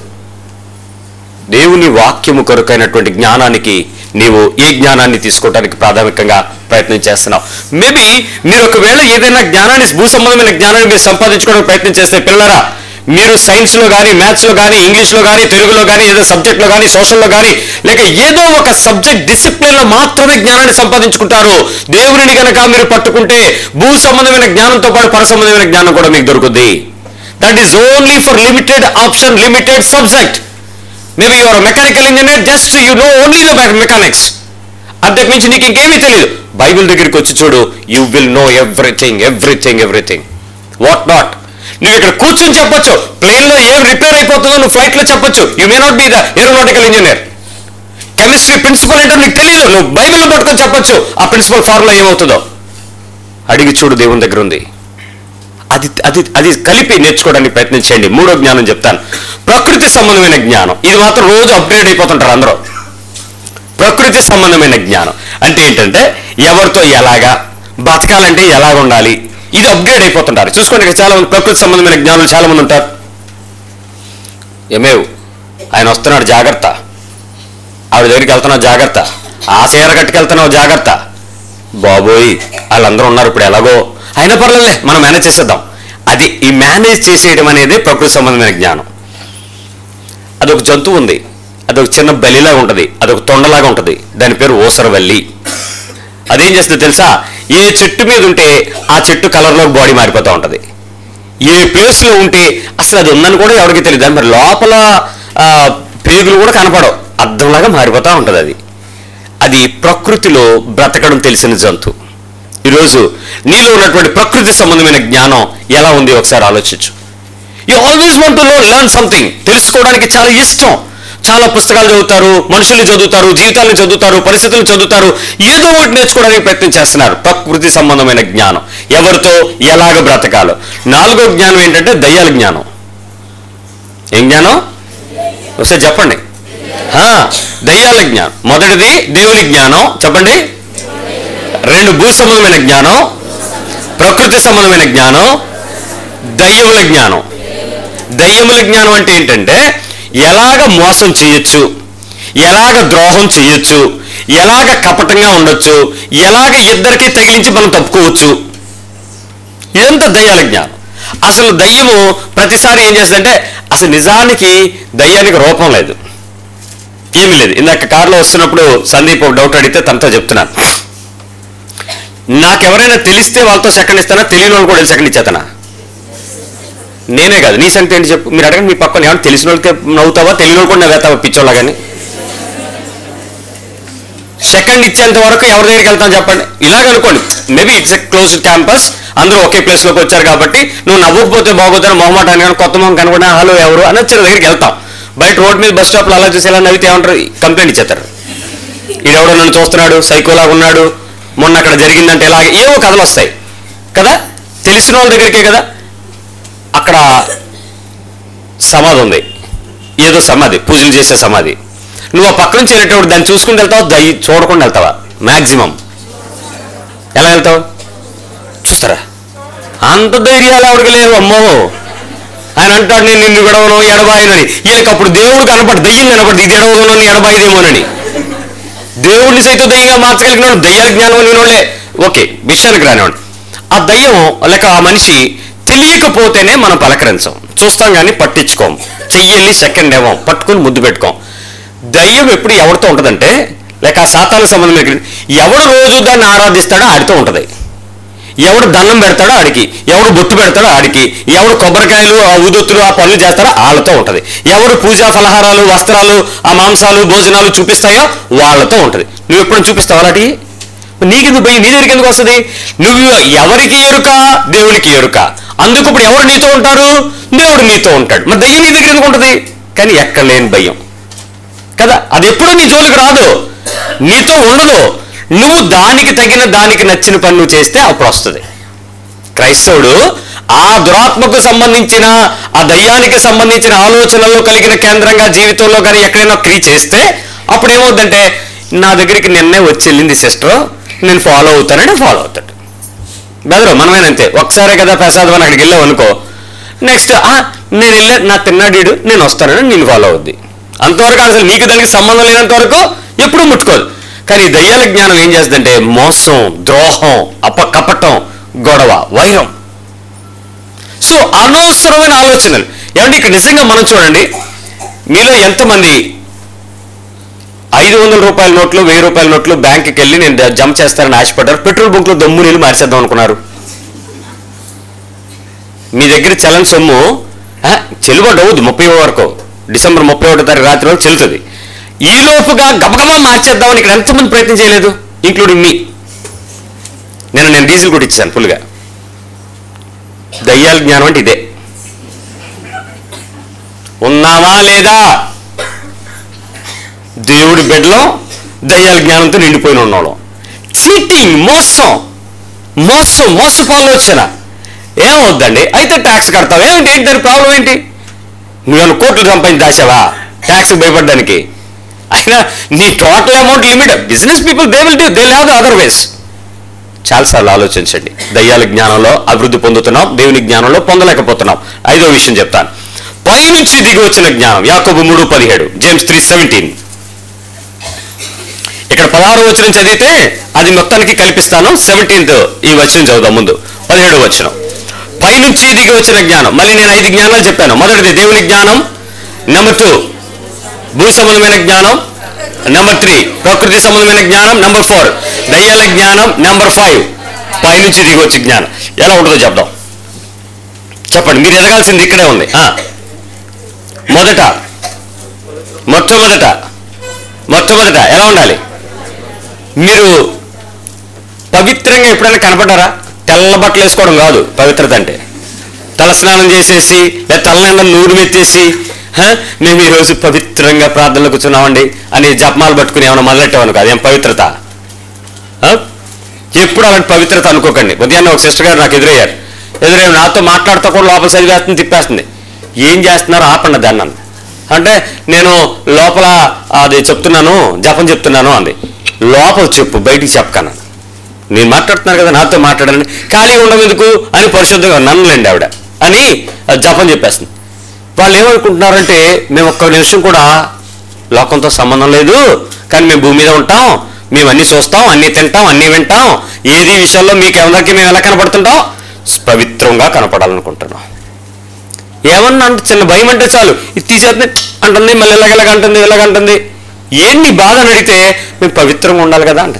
దేవుని వాక్యము కొరకైనటువంటి జ్ఞానానికి నీవు ఏ జ్ఞానాన్ని తీసుకోవడానికి ప్రాథమికంగా ప్రయత్నం చేస్తున్నావు మేబీ మీరు ఒకవేళ ఏదైనా జ్ఞానాన్ని భూ సంబంధమైన జ్ఞానాన్ని మీరు సంపాదించుకోవడానికి ప్రయత్నం చేస్తే పిల్లరా మీరు సైన్స్లో కానీ మ్యాథ్స్లో కానీ ఇంగ్లీష్లో కానీ తెలుగులో కానీ ఏదో సబ్జెక్ట్లో కానీ సోషల్లో కానీ లేక ఏదో ఒక సబ్జెక్ట్ డిసిప్లిన్లో మాత్రమే జ్ఞానాన్ని సంపాదించుకుంటారు దేవుని కనుక మీరు పట్టుకుంటే భూ సంబంధమైన జ్ఞానంతో పాటు పర సంబంధమైన జ్ఞానం కూడా మీకు దొరుకుద్ది that is only for limited option limited subject maybe your mechanical engineer just you know only the mechanics అంతకు మించి నీకు ఇంకేమీ తెలియదు బైబిల్ దగ్గరికి వచ్చి చూడు you will know everything everything everything what not నువ్వు ఇక్కడ కూర్చొని చెప్పొచ్చు ప్లేన్ లో ఏం రిపేర్ అయిపోతుందో నువ్వు ఫ్లైట్ లో చెప్పొచ్చు you may not be the aeronautical engineer chemistry principle ఏంటో నీకు తెలియదు నువ్వు బైబిల్లో పట్టుకొని చెప్పొచ్చు ఆ ప్రిన్సిపల్ ఫార్ములా ఏమవుతుందో అడిగి చూడు దేవుని దగ్గర ఉంది అది అది అది కలిపి నేర్చుకోవడానికి ప్రయత్నం చేయండి మూడో జ్ఞానం చెప్తాను ప్రకృతి సంబంధమైన జ్ఞానం ఇది మాత్రం రోజు అప్గ్రేడ్ అయిపోతుంటారు అందరూ ప్రకృతి సంబంధమైన జ్ఞానం అంటే ఏంటంటే ఎవరితో ఎలాగా బతకాలంటే ఎలాగ ఉండాలి ఇది అప్గ్రేడ్ అయిపోతుంటారు చూసుకోండి ఇక్కడ చాలా మంది ప్రకృతి సంబంధమైన జ్ఞానులు చాలా మంది ఉంటారు ఏమేవ్ ఆయన వస్తున్నాడు జాగ్రత్త ఆవిడ దగ్గరికి వెళ్తున్నావు జాగ్రత్త ఆ సీర కట్టుకెళ్తున్నావు జాగ్రత్త బాబోయ్ వాళ్ళందరూ ఉన్నారు ఇప్పుడు ఎలాగో అయినా పర్లేదులే మనం మేనేజ్ చేసేద్దాం అది ఈ మేనేజ్ చేసేయడం అనేది ప్రకృతి సంబంధమైన జ్ఞానం అదొక జంతువు ఉంది అదొక చిన్న బలిలాగా ఉంటుంది అదొక తొండలాగా ఉంటుంది దాని పేరు ఓసరవల్లి అదేం చేస్తుంది తెలుసా ఏ చెట్టు మీద ఉంటే ఆ చెట్టు కలర్లో బాడీ మారిపోతూ ఉంటుంది ఏ ప్లేస్లో ఉంటే అసలు అది ఉందని కూడా ఎవరికి తెలియదు దాని మరి లోపల ఆ, పేగులు కూడా కనపడవు అర్థంలాగా మారిపోతూ ఉంటుంది అది అది ప్రకృతిలో బ్రతకడం తెలిసిన జంతు ఈరోజు నీలో ఉన్నటువంటి ప్రకృతి సంబంధమైన జ్ఞానం ఎలా ఉంది ఒకసారి ఆలోచించు you always want to know learn something తెలుసుకోవడానికి చాలా ఇష్టం చాలా పుస్తకాలు చదువుతారు మనుషుల్ని చదువుతారు జీవితాలను చదువుతారు పరిస్థితులు చదువుతారు ఏదో ఒకటి నేర్చుకోవడానికి ప్రయత్నం చేస్తున్నారు ప్రకృతి సంబంధమైన జ్ఞానం ఎవరితో ఎలాగ బ్రతకాలో నాలుగో జ్ఞానం ఏంటంటే దయ్యాల జ్ఞానం ఏం జ్ఞానం ఒకసారి చెప్పండి ఆ, దయ్యాల జ్ఞానం మొదటిది దేవుని జ్ఞానం చెప్పండి రెండు భూ సంబంధమైన జ్ఞానం ప్రకృతి సంబంధమైన జ్ఞానం దయ్యముల జ్ఞానం దయ్యముల జ్ఞానం అంటే ఏంటంటే ఎలాగ మోసం చేయొచ్చు ఎలాగ ద్రోహం చేయొచ్చు ఎలాగ కపటంగా ఉండొచ్చు ఎలాగ ఇద్దరికి తగిలించి మనం తప్పుకోవచ్చు ఇదంతా దయ్యాల జ్ఞానం అసలు దయ్యము ప్రతిసారి ఏం చేస్తుందంటే అసలు నిజానికి దయ్యానికి రూపం లేదు ఏమీ లేదు ఇందాక కారులో వస్తున్నప్పుడు సందీప్ ఒక డౌట్ అడిగితే తనతో చెప్తున్నాను నాకెవరైనా తెలిస్తే వాళ్ళతో సెకండ్ ఇస్తానా తెలియని వాళ్ళు కూడా సెకండ్ ఇచ్చేతనా నేనే కాదు నీ సంగతి ఏంటి చెప్పు మీరు అడగండి మీ పక్కన ఏమన్నా తెలిసిన వాళ్ళకి నవ్వుతావా తెలియని వాళ్ళు కూడా నవ్వుతావా పిచ్చోళ్ళ కానీ సెకండ్ ఇచ్చేంత వరకు ఎవరి దగ్గరికి వెళ్తాం చెప్పండి ఇలాగ అనుకోండి maybe it's a close campus అందరూ ఒకే ప్లేస్లోకి వచ్చారు కాబట్టి నువ్వు నవ్వకపోతే బాగోతాను మొహమాటాన్ని కానీ కొత్త మొహం కనుకుంటే హలో ఎవరు అని వచ్చిన దగ్గరికి వెళ్తాం బయట రోడ్ మీద బస్ స్టాప్లో అలా చూసి ఎలా నవ్వితే ఏమంటారు కంప్లైంట్ ఇచ్చేస్తారు ఈడెవడో నన్ను చూస్తున్నాడు సైకోలాగా ఉన్నాడు మొన్న అక్కడ జరిగిందంటే ఇలాగ ఏవో కథలు వస్తాయి కదా తెలిసిన వాళ్ళ దగ్గరికే కదా అక్కడ సమాధి ఉంది ఏదో సమాధి పూజలు చేసే సమాధి నువ్వు ఆ పక్క నుంచి వెళ్ళేటప్పుడు దాన్ని చూసుకుని వెళ్తావా దయ్యి చూడకుండా వెళ్తావా మ్యాక్సిమం ఎలా వెళ్తావు చూస్తారా అంత ధైర్యాలు ఆవిడకి లేవు అమ్మో ఆయన అంటాడు నేను నిన్ను విడవను ఎడబాయనని ఈయనకి అప్పుడు దేవుడు కనపడు దయ్యం కనపడు ఇది ఎడవను ఎడబాయిదేమోనని దేవుడిని సైతం దయ్యంగా మార్చగలిగిన వాడు దయ్యాల జ్ఞానం అని వాళ్ళే ఓకే విషయానికి రానివాడు ఆ దయ్యం లేక ఆ మనిషి తెలియకపోతేనే మనం పలకరించం చూస్తాం కానీ పట్టించుకోం చెయ్యల్లి సెకండ్ ఏమో పట్టుకుని ముద్దు పెట్టుకోం దయ్యం ఎప్పుడు ఎవరితో ఉంటుందంటే లేక ఆ సాతాన సంబంధం ఎక్కడ- ఎవడు రోజు దాన్ని ఆరాధిస్తాడో ఆడితో ఉంటుంది ఎవడు దండం పెడతాడో ఆడికి ఎవడు బొట్టు పెడతాడో ఆడికి ఎవడు కొబ్బరికాయలు ఆ ఊదొత్తులు ఆ పనులు చేస్తాడో వాళ్ళతో ఉంటది ఎవడు పూజా ఫలహారాలు వస్త్రాలు ఆ మాంసాలు భోజనాలు చూపిస్తాయో వాళ్ళతో ఉంటది నువ్వు ఎప్పుడైనా చూపిస్తావు అలాంటివి నీకెందుకు భయం నీ దగ్గరికి ఎందుకు వస్తుంది నువ్వు ఎవరికి ఎరుక దేవునికి ఎరుక అందుకు ఇప్పుడు ఎవరు నీతో ఉంటారు దేవుడు నీతో ఉంటాడు మరి దయ్యం నీ దగ్గర ఎందుకు ఉంటుంది కానీ ఎక్కడ లేని భయం కదా అది ఎప్పుడు నీ జోలికి రాదు నీతో ఉండదు నువ్వు దానికి తగిన దానికి నచ్చిన పని నువ్వు చేస్తే అప్పుడు వస్తుంది క్రైస్తవుడు ఆ దురాత్మకు సంబంధించిన ఆ దయ్యానికి సంబంధించిన ఆలోచనల్లో కలిగిన కేంద్రంగా జీవితంలో కానీ ఎక్కడైనా క్రియ చేస్తే అప్పుడు ఏమవుతుందంటే నా దగ్గరికి నిన్నే వచ్చి వెళ్ళింది సిస్టర్ నేను ఫాలో అవుతానంటే ఫాలో అవుతాడు బెదరు మనమేనంతే ఒకసారే కదా ప్రసాదం అని అక్కడికి వెళ్ళావు అనుకో నెక్స్ట్ నేను వెళ్ళా నా తిన్నాడీడు నేను వస్తానని నేను ఫాలో అవుద్ది అంతవరకు అసలు నీకు దానికి సంబంధం లేనంత వరకు ఎప్పుడూ ముట్టుకోదు కానీ ఈ దయ్యాల జ్ఞానం ఏం చేస్తుందంటే మోసం ద్రోహం అప కపటం గొడవ వైరం సో అనవసరమైన ఆలోచనలు ఏమంటే ఇక్కడ నిజంగా మనం చూడండి మీలో ఎంతమంది ఐదు వందల రూపాయల నోట్లు వెయ్యి రూపాయల నోట్లు బ్యాంకుకి వెళ్ళి నేను ద- జమ చేస్తానని ఆశపడ్డారు పెట్రోల్ బంక్లో దమ్ము నీళ్ళు మార్చేద్దాం అనుకున్నారు మీ దగ్గర చలన్ సొమ్ము ఆ, చెల్లుబాటు అవుద్ది ముప్పై వరకు డిసెంబర్ ముప్పై ఒకటో తారీఖు రాత్రి వరకు చెల్లుతుంది ఈ లోపుగా గబగబా మార్చేద్దామని ఇక్కడ ఎంతమంది ప్రయత్నం చేయలేదు ఇంక్లూడింగ్ మీ నేను నేను డీజిల్ కూడా ఇచ్చాను ఫుల్గా దయ్యాల జ్ఞానం అంటే ఇదే ఉన్నావా లేదా దేవుడి బిడ్డలో దయ్యాల జ్ఞానంతో నిండిపోయిన ఉన్నవాళ్ళం చీటింగ్ మోసం మోసం మోసపు ఆలోచన ఏమవుద్దండి అయితే ట్యాక్స్ కడతావు ఏమిటి ఏంటి దాని ప్రాబ్లం ఏంటి నువ్వేమైనా కోట్లు సంపాదించి దాచావా ట్యాక్స్ భయపడడానికి అయినా నీ total amount limit business people they will do they have the other ways చాలాసార్లు ఆలోచించండి దయ్యాల జ్ఞానంలో అభివృద్ధి పొందుతున్నాం దేవుని జ్ఞానంలో పొందలేకపోతున్నాం ఐదో విషయం చెప్తాను పైనుంచి దిగి వచ్చిన జ్ఞానం యాకోబు మూడు పదిహేడు జేమ్స్ త్రీ సెవెంటీన్ ఇక్కడ పదహారు వచనం చదివితే అది మొత్తానికి కల్పిస్తాను సెవెంటీన్త్ ఈ వచనం చదువుదాం ముందు పదిహేడు వచనం పైనుంచి దిగి వచ్చిన జ్ఞానం మళ్ళీ నేను ఐదు జ్ఞానాలు చెప్పాను మొదటిది దేవుని జ్ఞానం నెంబర్ టూ భూ సంబంధమైన జ్ఞానం నెంబర్ త్రీ ప్రకృతి సంబంధమైన జ్ఞానం నెంబర్ ఫోర్ దయ్యాల జ్ఞానం నెంబర్ ఫైవ్ పైనుంచి దిగి వచ్చే జ్ఞానం ఎలా ఉంటుందో చెప్దాం చెప్పండి మీరు ఎదగాల్సింది ఇక్కడే ఉంది ఆ. మొదట మొట్టమొదట మొట్టమొదట ఎలా ఉండాలి మీరు పవిత్రంగా ఎప్పుడైనా కనపడ్డారా తెల్ల బట్టలు వేసుకోవడం కాదు పవిత్రత అంటే తలస్నానం చేసేసి లేదా తలనిండా నూరు మెత్తేసి "హ, మేము ఈరోజు పవిత్రంగా ప్రార్థనలో కూర్చున్నామండి అని జపమాలు పట్టుకుని ఏమైనా మొదలెట్టామను కాదు ఏం పవిత్రత ఆ? ఎప్పుడు అలాంటి పవిత్రత అనుకోకండి ఉదయాన్నే ఒక సిస్టర్ గారు నాకు ఎదురయ్యారు ఎదురయ్యారు నాతో మాట్లాడుతూ కూడా లోపల చదివేస్తుంది తిప్పేస్తుంది ఏం చేస్తున్నారు ఆపండి దాన్ని అన్న. అంటే నేను లోపల అది చెప్తున్నాను జపం చెప్తున్నాను అంది లోపల చెప్పు బయటికి చెప్పకన్నా నేను మాట్లాడుతున్నాను కదా నాతో మాట్లాడండి ఖాళీ ఉండదు ఎందుకు అని పరిశుద్ధంగా నన్నలేండి ఆవిడ అని అది జపం చెప్పేస్తుంది వాళ్ళు ఏమనుకుంటున్నారంటే మేము ఒక్క నిమిషం కూడా లోకంతో సంబంధం లేదు కానీ మేము భూమి మీద ఉంటాం మేము అన్ని చూస్తాం అన్ని తింటాం అన్ని వింటాం ఏది విషయంలో మీకు ఎవరికి మేము ఎలా కనపడుతుంటాం పవిత్రంగా కనపడాలనుకుంటున్నాం ఏమన్నా అంటే చిన్న భయం అంటే చాలు ఇది తీసేస్తుంది అంటుంది మళ్ళీ ఇలాగ అంటుంది ఇలాగ అంటుంది ఏం నీ బాధ అని అడిగితే మేము పవిత్రంగా ఉండాలి కదా అంటుంది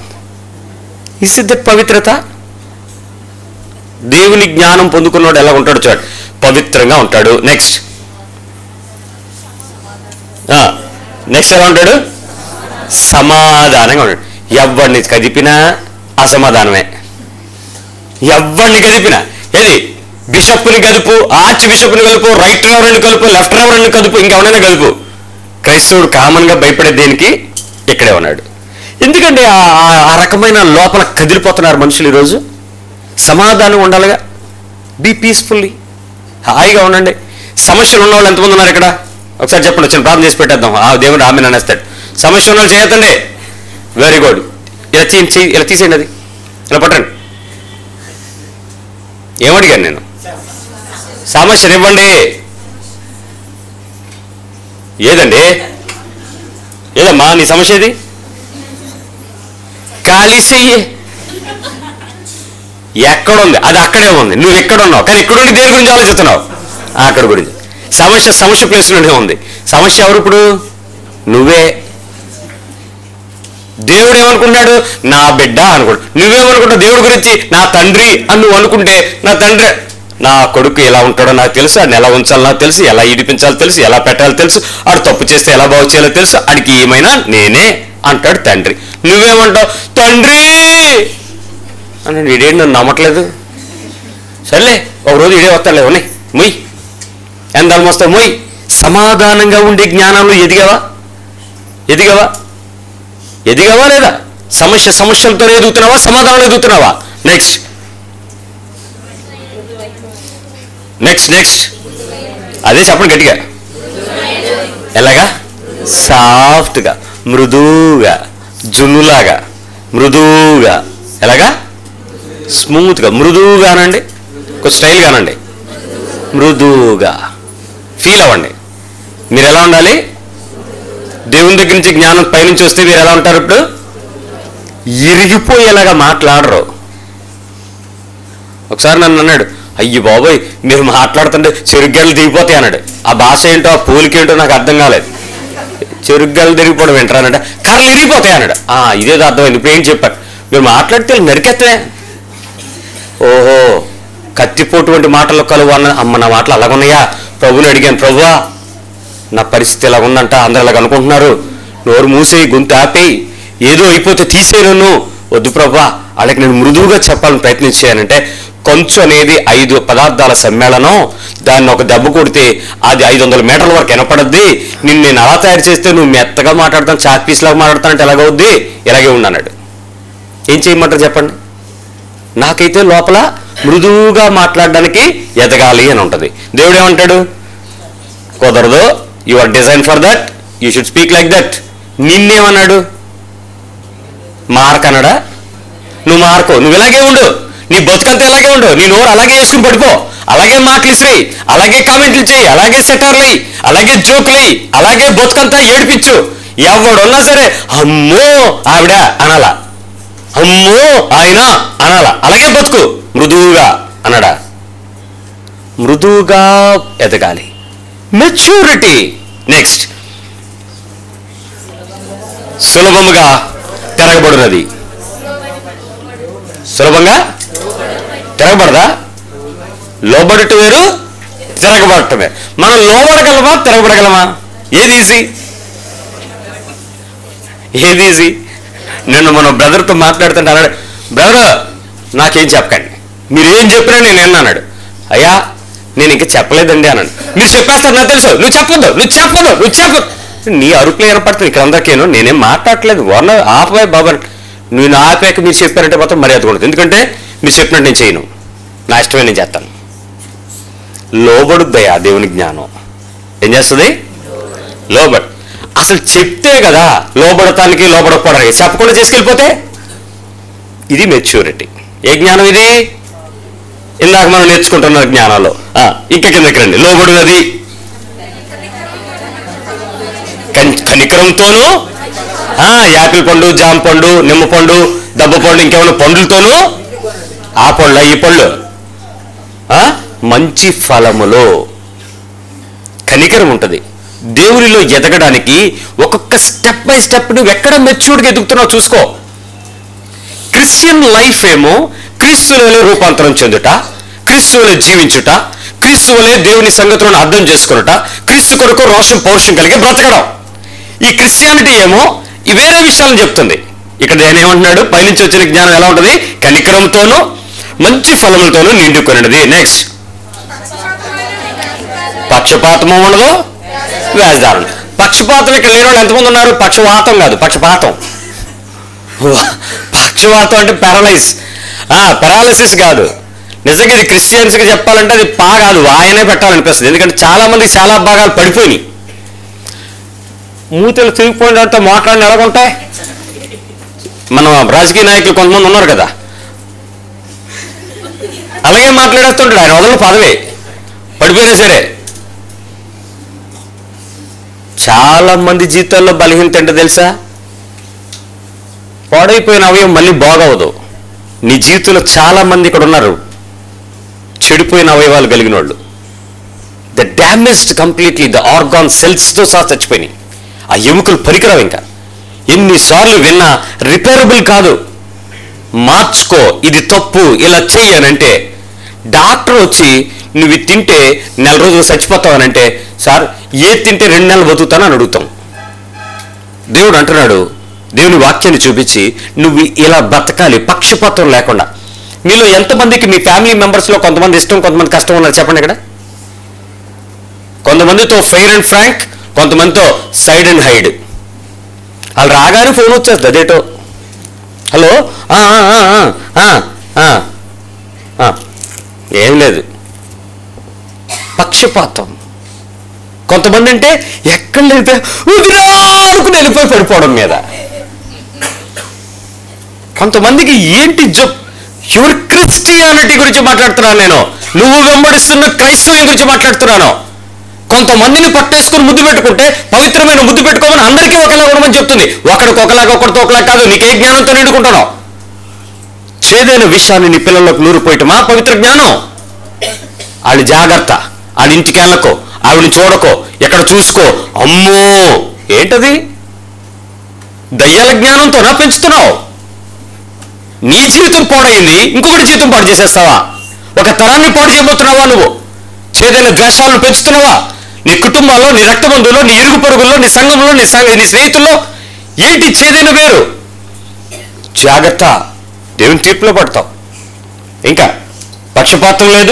ఇస్ దట్ పవిత్రత దేవుని జ్ఞానం పొందుకున్నవాడు ఎలా ఉంటాడు చూడండి పవిత్రంగా ఉంటాడు నెక్స్ట్ నెక్స్ట్ ఎలా ఉంటాడు సమాధానంగా ఉంటాడు ఎవరిని కదిపినా అసమాధానమే ఎవరిని కదిపినా ఏది బిషప్ని కలుపు ఆర్చ్ బిషప్ని కలుపు రైట్ రెవరెండ్ కలుపు లెఫ్ట్ రెవరెండ్ కలుపు ఇంకెవరైనా కలుపు క్రైస్తవుడు కామన్గా భయపడే దేనికి ఇక్కడే ఉన్నాడు ఎందుకంటే ఆ- ఆ- ఆ రకమైన లోపల కదిలిపోతున్నారు మనుషులు ఈరోజు సమాధానం ఉండాలిగా బీ పీస్ఫుల్లీ హాయిగా ఉండండి సమస్యలు ఉన్న వాళ్ళు ఎంతమంది ఉన్నారు ఇక్కడ ఒకసారి చెప్పండి వచ్చిన ప్రార్థన చేసి పెట్టేద్దాం ఆ దేవుడు ఆమె అనేస్తాడు సమస్య ఉన్న వాళ్ళు చేయొద్దండి వెరీ గుడ్ ఇలా తీసి ఇలా తీసేయండి అది ఇలా పట్టండి ఏమడిగాను నేను సమస్యను ఇవ్వండి ఏదండి ఏదమ్మా నీ సమస్య ఏది ఖాళీ చెయ్యి ఎక్కడుంది అది అక్కడే ఉంది నువ్వు ఎక్కడ ఉన్నావు కానీ ఎక్కడుండి దేని గురించి ఆలోచిస్తున్నావు ఆ, అక్కడ గురించి సమస్య సమస్య ప్లేస్లోనే ఉంది సమస్య ఎవరు ఇప్పుడు నువ్వే దేవుడు ఏమనుకున్నాడు నా బిడ్డ అనుకోడు నువ్వేమనుకుంటావు దేవుడి గురించి నా తండ్రి అని నువ్వు అనుకుంటే నా తండ్రి నా కొడుకు ఎలా ఉంటాడో నాకు తెలుసు ఆయన ఎలా ఉంచాలో నాకు తెలుసు ఎలా ఈడిపించాలో తెలుసు ఎలా పెట్టాలో తెలుసు ఆడు తప్పు చేస్తే ఎలా బాగు చేయాలో తెలుసు ఆడికి ఏమైనా నేనే అంటాడు తండ్రి నువ్వేమంటావు తండ్రి అని వీడేంటి నన్ను నమ్మట్లేదు సర్లే ఒక రోజు ఇడే వస్తాడులే ఉన్నాయి మొయ్ ఎంత వస్తావు మొయ్ సమాధానంగా ఉండే జ్ఞానంలో ఎదిగావా ఎదిగావా ఎదిగావా లేదా సమస్య సమస్యలతో ఎదుగుతున్నావా సమాధానం ఎదుగుతున్నావా నెక్స్ట్ నెక్స్ట్ నెక్స్ట్ అదే చెప్పండి గట్టిగా ఎలాగా సాఫ్ట్గా మృదువుగా జున్నులాగా మృదువుగా ఎలాగా స్మూత్గా మృదువుగా అనండి కొంచెం స్టైల్గా అనండి మృదువుగా ఫీల్ అవ్వండి మీరు ఎలా ఉండాలి దేవుని దగ్గర నుంచి జ్ఞానం పైనుంచి వస్తే మీరు ఎలా ఉంటారు ఇప్పుడు ఇరిగిపోయేలాగా మాట్లాడరు ఒకసారి నన్ను అన్నాడు అయ్యి బాబోయ్ మీరు మాట్లాడుతుంటే చెరుగ్గలు దిగిపోతాయి అన్నాడు ఆ భాష ఏంటో ఆ పోలికేంటో నాకు అర్థం కాలేదు చెరుగ్గలు తిరిగిపోవడం వింటారనంట కర్రలు ఇరిగిపోతాయి అన్నాడు ఆ ఇదేదో అర్థమైంది ఇప్పుడు ఏం చెప్పారు మీరు మాట్లాడితే నరికెత్తనే ఓహో కత్తిపోటు వంటి మాటలు కలువు అన్న అమ్మ నా మాటలు అలాగున్నాయా ప్రభుని అడిగాను ప్రభువా నా పరిస్థితి ఇలా ఉందంట అందరూ ఇలాగ అనుకుంటున్నారు నోరు మూసేయి గొంతు ఆపేయి ఏదో అయిపోతే తీసేయి నన్ను వద్దు ప్రభా వాళ్ళకి నేను మృదువుగా చెప్పాలని ప్రయత్నించానంటే కొంచెం అనేది ఐదు పదార్థాల సమ్మేళనం దాన్ని ఒక దెబ్బ కొడితే అది ఐదు వందల మీటర్ల వరకు వినపడద్ది నిన్ను నేను అలా తయారు చేస్తే నువ్వు మెత్తగా మాట్లాడతాను చాక్ పీస్ లాగా మాట్లాడతానంటే ఎలాగవుద్ది ఇలాగే ఉండన్నాడు ఏం చేయమంటారు చెప్పండి నాకైతే లోపల మృదువుగా మాట్లాడడానికి ఎదగాలి అని ఉంటుంది దేవుడు ఏమంటాడు కుదరదు you are design for that you should speak like that నిన్నేమన్నాడు మార్క్ అన్నాడా నువ్వు మార్కో నువ్వు ఇలాగే ఉండు నీ బతుకంతా ఇలాగే ఉండు నీ నోరు అలాగే వేసుకుని పడిపో అలాగే మాటలు ఇసిరి అలాగే కామెంట్లు చేయి అలాగే సెటర్లు అలాగే జోకులు అలాగే బతుకంతా ఏడిపించు ఎవడున్నా సరే అమ్మో ఆవిడ అనాలా అమ్మో ఆయన అనాలా అలాగే బతుకు మృదువుగా అనడా మృదువుగా ఎదగాలి మెచ్యూరిటీ నెక్స్ట్ సులభముగా తిరగబడినది సులభంగా తిరగబడదా లోబడట వేరు తిరగబడటమే మనం లోబడగలమా తిరగబడగలమా ఏది ఈజీ ఏది ఈజీ నిన్న మన బ్రదర్తో మాట్లాడుతుంటే అన్నాడు బ్రదర్ నాకేం చెప్పకండి మీరు ఏం చెప్పినా నేను విన్నా" అన్నాడు అయ్యా నేను ఇంకా చెప్పలేదండి అన్నాడు మీరు చెప్పేస్తారు నాకు తెలుసు నువ్వు చెప్పొద్దు నువ్వు చెప్పొద్దు నువ్వు చెప్పు నీ అరుపులు ఏర్పడుతుంది ఇక్కడ అందరికేను నేనేం మాట్లాడట్లేదు వన ఆపవే బాబా నువ్వు నా ఆపాక మీరు చెప్పారంటే మాత్రం మర్యాద ఉండదు ఎందుకంటే మీరు చెప్పినట్టు నేను చేయను నా ఇష్టమే నేను చేస్తాను లోబడుద్దయ్యా దేవుని జ్ఞానం ఏం చేస్తుంది లోబడ్ అసలు చెప్తే కదా లోబడటానికి లోబడకపోవడానికి చెప్పకుండా చేసుకెళ్ళిపోతే ఇది మెచ్యూరిటీ ఏ జ్ఞానం ఇది ఇందాక మనం నేర్చుకుంటున్న జ్ఞానాలు ఆ, ఇంకా కిందకి రండి లోబడినది కన్- కనికరంతోనూ ఆ, యాపిల్ పండు జామ పండు నిమ్మ పండు దెబ్బ పండు ఇంకేమైనా పండ్లతోనూ ఆ పళ్ళు ఈ పళ్ళు ఆ, మంచి ఫలములో కనికరం ఉంటుంది దేవునిలో ఎదగడానికి ఒక్కొక్క స్టెప్ బై స్టెప్ నువ్వు ఎక్కడ మెచ్యూర్డ్గా ఎదుగుతున్నావు చూసుకో క్రిస్టియన్ లైఫ్ ఏమో క్రీస్తులలో రూపాంతరం చెందుట క్రీస్తులో జీవించుట క్రీస్తు వలె దేవుని సంగతులను అర్థం చేసుకున్నట క్రీస్తు కొరకు రోషం పౌరుషం కలిగి బ్రతకడం ఈ క్రిస్టియానిటీ ఏమో ఈ వేరే విషయాలను చెప్తుంది ఇక్కడ ఆయన ఏమంటున్నాడు పైనుంచి వచ్చిన జ్ఞానం ఎలా ఉంటుంది కనికరంతోనూ మంచి ఫలములతోనూ నిండుకున్నది నెక్స్ట్ పక్షపాతము ఉండదు వ్యాజదారులు పక్షపాతం ఇక్కడ లేని వాళ్ళు ఎంతమంది ఉన్నారు పక్షవాతం కాదు పక్షపాతం పక్షవాతం అంటే పారలైజ్ పెరాలసిస్ కాదు నిజంగా ఇది క్రిస్టియన్స్కి చెప్పాలంటే అది పా కాదు ఆయనే పెట్టాలనిపిస్తుంది ఎందుకంటే చాలా మంది చాలా భాగాలు పడిపోయినాయి మూతలు తిరిగిపోయిన తర్వాత మాట్లాడిన ఎలాగుంటాయి మన రాజకీయ నాయకులు కొంతమంది ఉన్నారు కదా అలాగే మాట్లాడేస్తుంటాడు ఆయన వదల పదవి పడిపోయినా సరే చాలా మంది జీవితాల్లో బలహీనత ఏంటో తెలుసా పాడైపోయిన అవయవం మళ్ళీ బాగవదు నీ జీవితంలో చాలా మంది ఇక్కడ ఉన్నారు చెడిపోయిన అవయవాలు కలిగిన వాళ్ళు the damaged completely the organ సెల్స్తో సహా చచ్చిపోయినాయి ఆ ఎముకలు పరికరావు ఇంకా ఎన్నిసార్లు విన్నా రిపేరబుల్ కాదు మార్చుకో ఇది తప్పు ఇలా చెయ్యనంటే డాక్టర్ వచ్చి నువ్వు ఇది తింటే నెల రోజులు చచ్చిపోతావనంటే సార్ ఏది తింటే రెండు నెలలు బతుకుతానని అడుగుతాం దేవుడు అంటున్నాడు దేవుని వాక్యాన్ని చూపించి నువ్వు ఇలా బతకాలి పక్షపాతం లేకుండా మీలో ఎంతమందికి మీ ఫ్యామిలీ మెంబర్స్లో కొంతమంది ఇష్టం కొంతమంది కష్టం ఉన్నారు చెప్పండి ఇక్కడ కొంతమందితో ఫెయిర్ అండ్ ఫ్రాంక్ కొంతమందితో సైడ్ అండ్ హైడ్ వాళ్ళు రాగానే ఫోన్ వచ్చేస్తుంది అదేటో హలో ఆ, ఆ, ఆ, ఆ, ఆ, ఆ. ఏం లేదు పక్షపాతం కొంతమంది అంటే ఎక్కడ వెళ్తే వదిరా అనుకుని వెళ్ళిపోయి పడిపోవడం మీద కొంతమందికి ఏంటి జబ్ యువర్ క్రిస్టియానిటీ గురించి మాట్లాడుతున్నాను నేను నువ్వు వెంబడిస్తున్న క్రైస్తవం గురించి మాట్లాడుతున్నాను కొంతమందిని పట్టేసుకుని ముద్దు పెట్టుకుంటే పవిత్రమైన ముద్దు పెట్టుకోమని అందరికీ ఒకలా ఉండమని చెప్తుంది ఒకడికి ఒకలాగా ఒకరితో ఒకలా కాదు నీకే జ్ఞానంతో నిండుకుంటున్నావు చేదైన విషయాన్ని నీ పిల్లలకు నూరిపోయటమా పవిత్ర జ్ఞానం వాళ్ళు జాగ్రత్త వాళ్ళ ఇంటికి వెళ్ళకో ఆవిడని చూడకో ఎక్కడ చూసుకో అమ్మో ఏంటది దయ్యాల జ్ఞానంతో నా పెంచుతున్నావు నీ జీవితం పాడైంది ఇంకొకటి జీవితం పాడు చేసేస్తావా ఒక తరాన్ని పాడు చేయబోతున్నావా నువ్వు చేదైన ద్వేషాలను పెంచుతున్నావా నీ కుటుంబంలో నీ రక్తబంధువులో నీ ఇరుగు పొరుగుల్లో నీ సంఘంలో నీ సంఘ నీ స్నేహితుల్లో ఏంటి చేదైన వేరు జాగ్రత్త దేవుని తీర్పులో పడతావు ఇంకా పక్షపాతం లేదు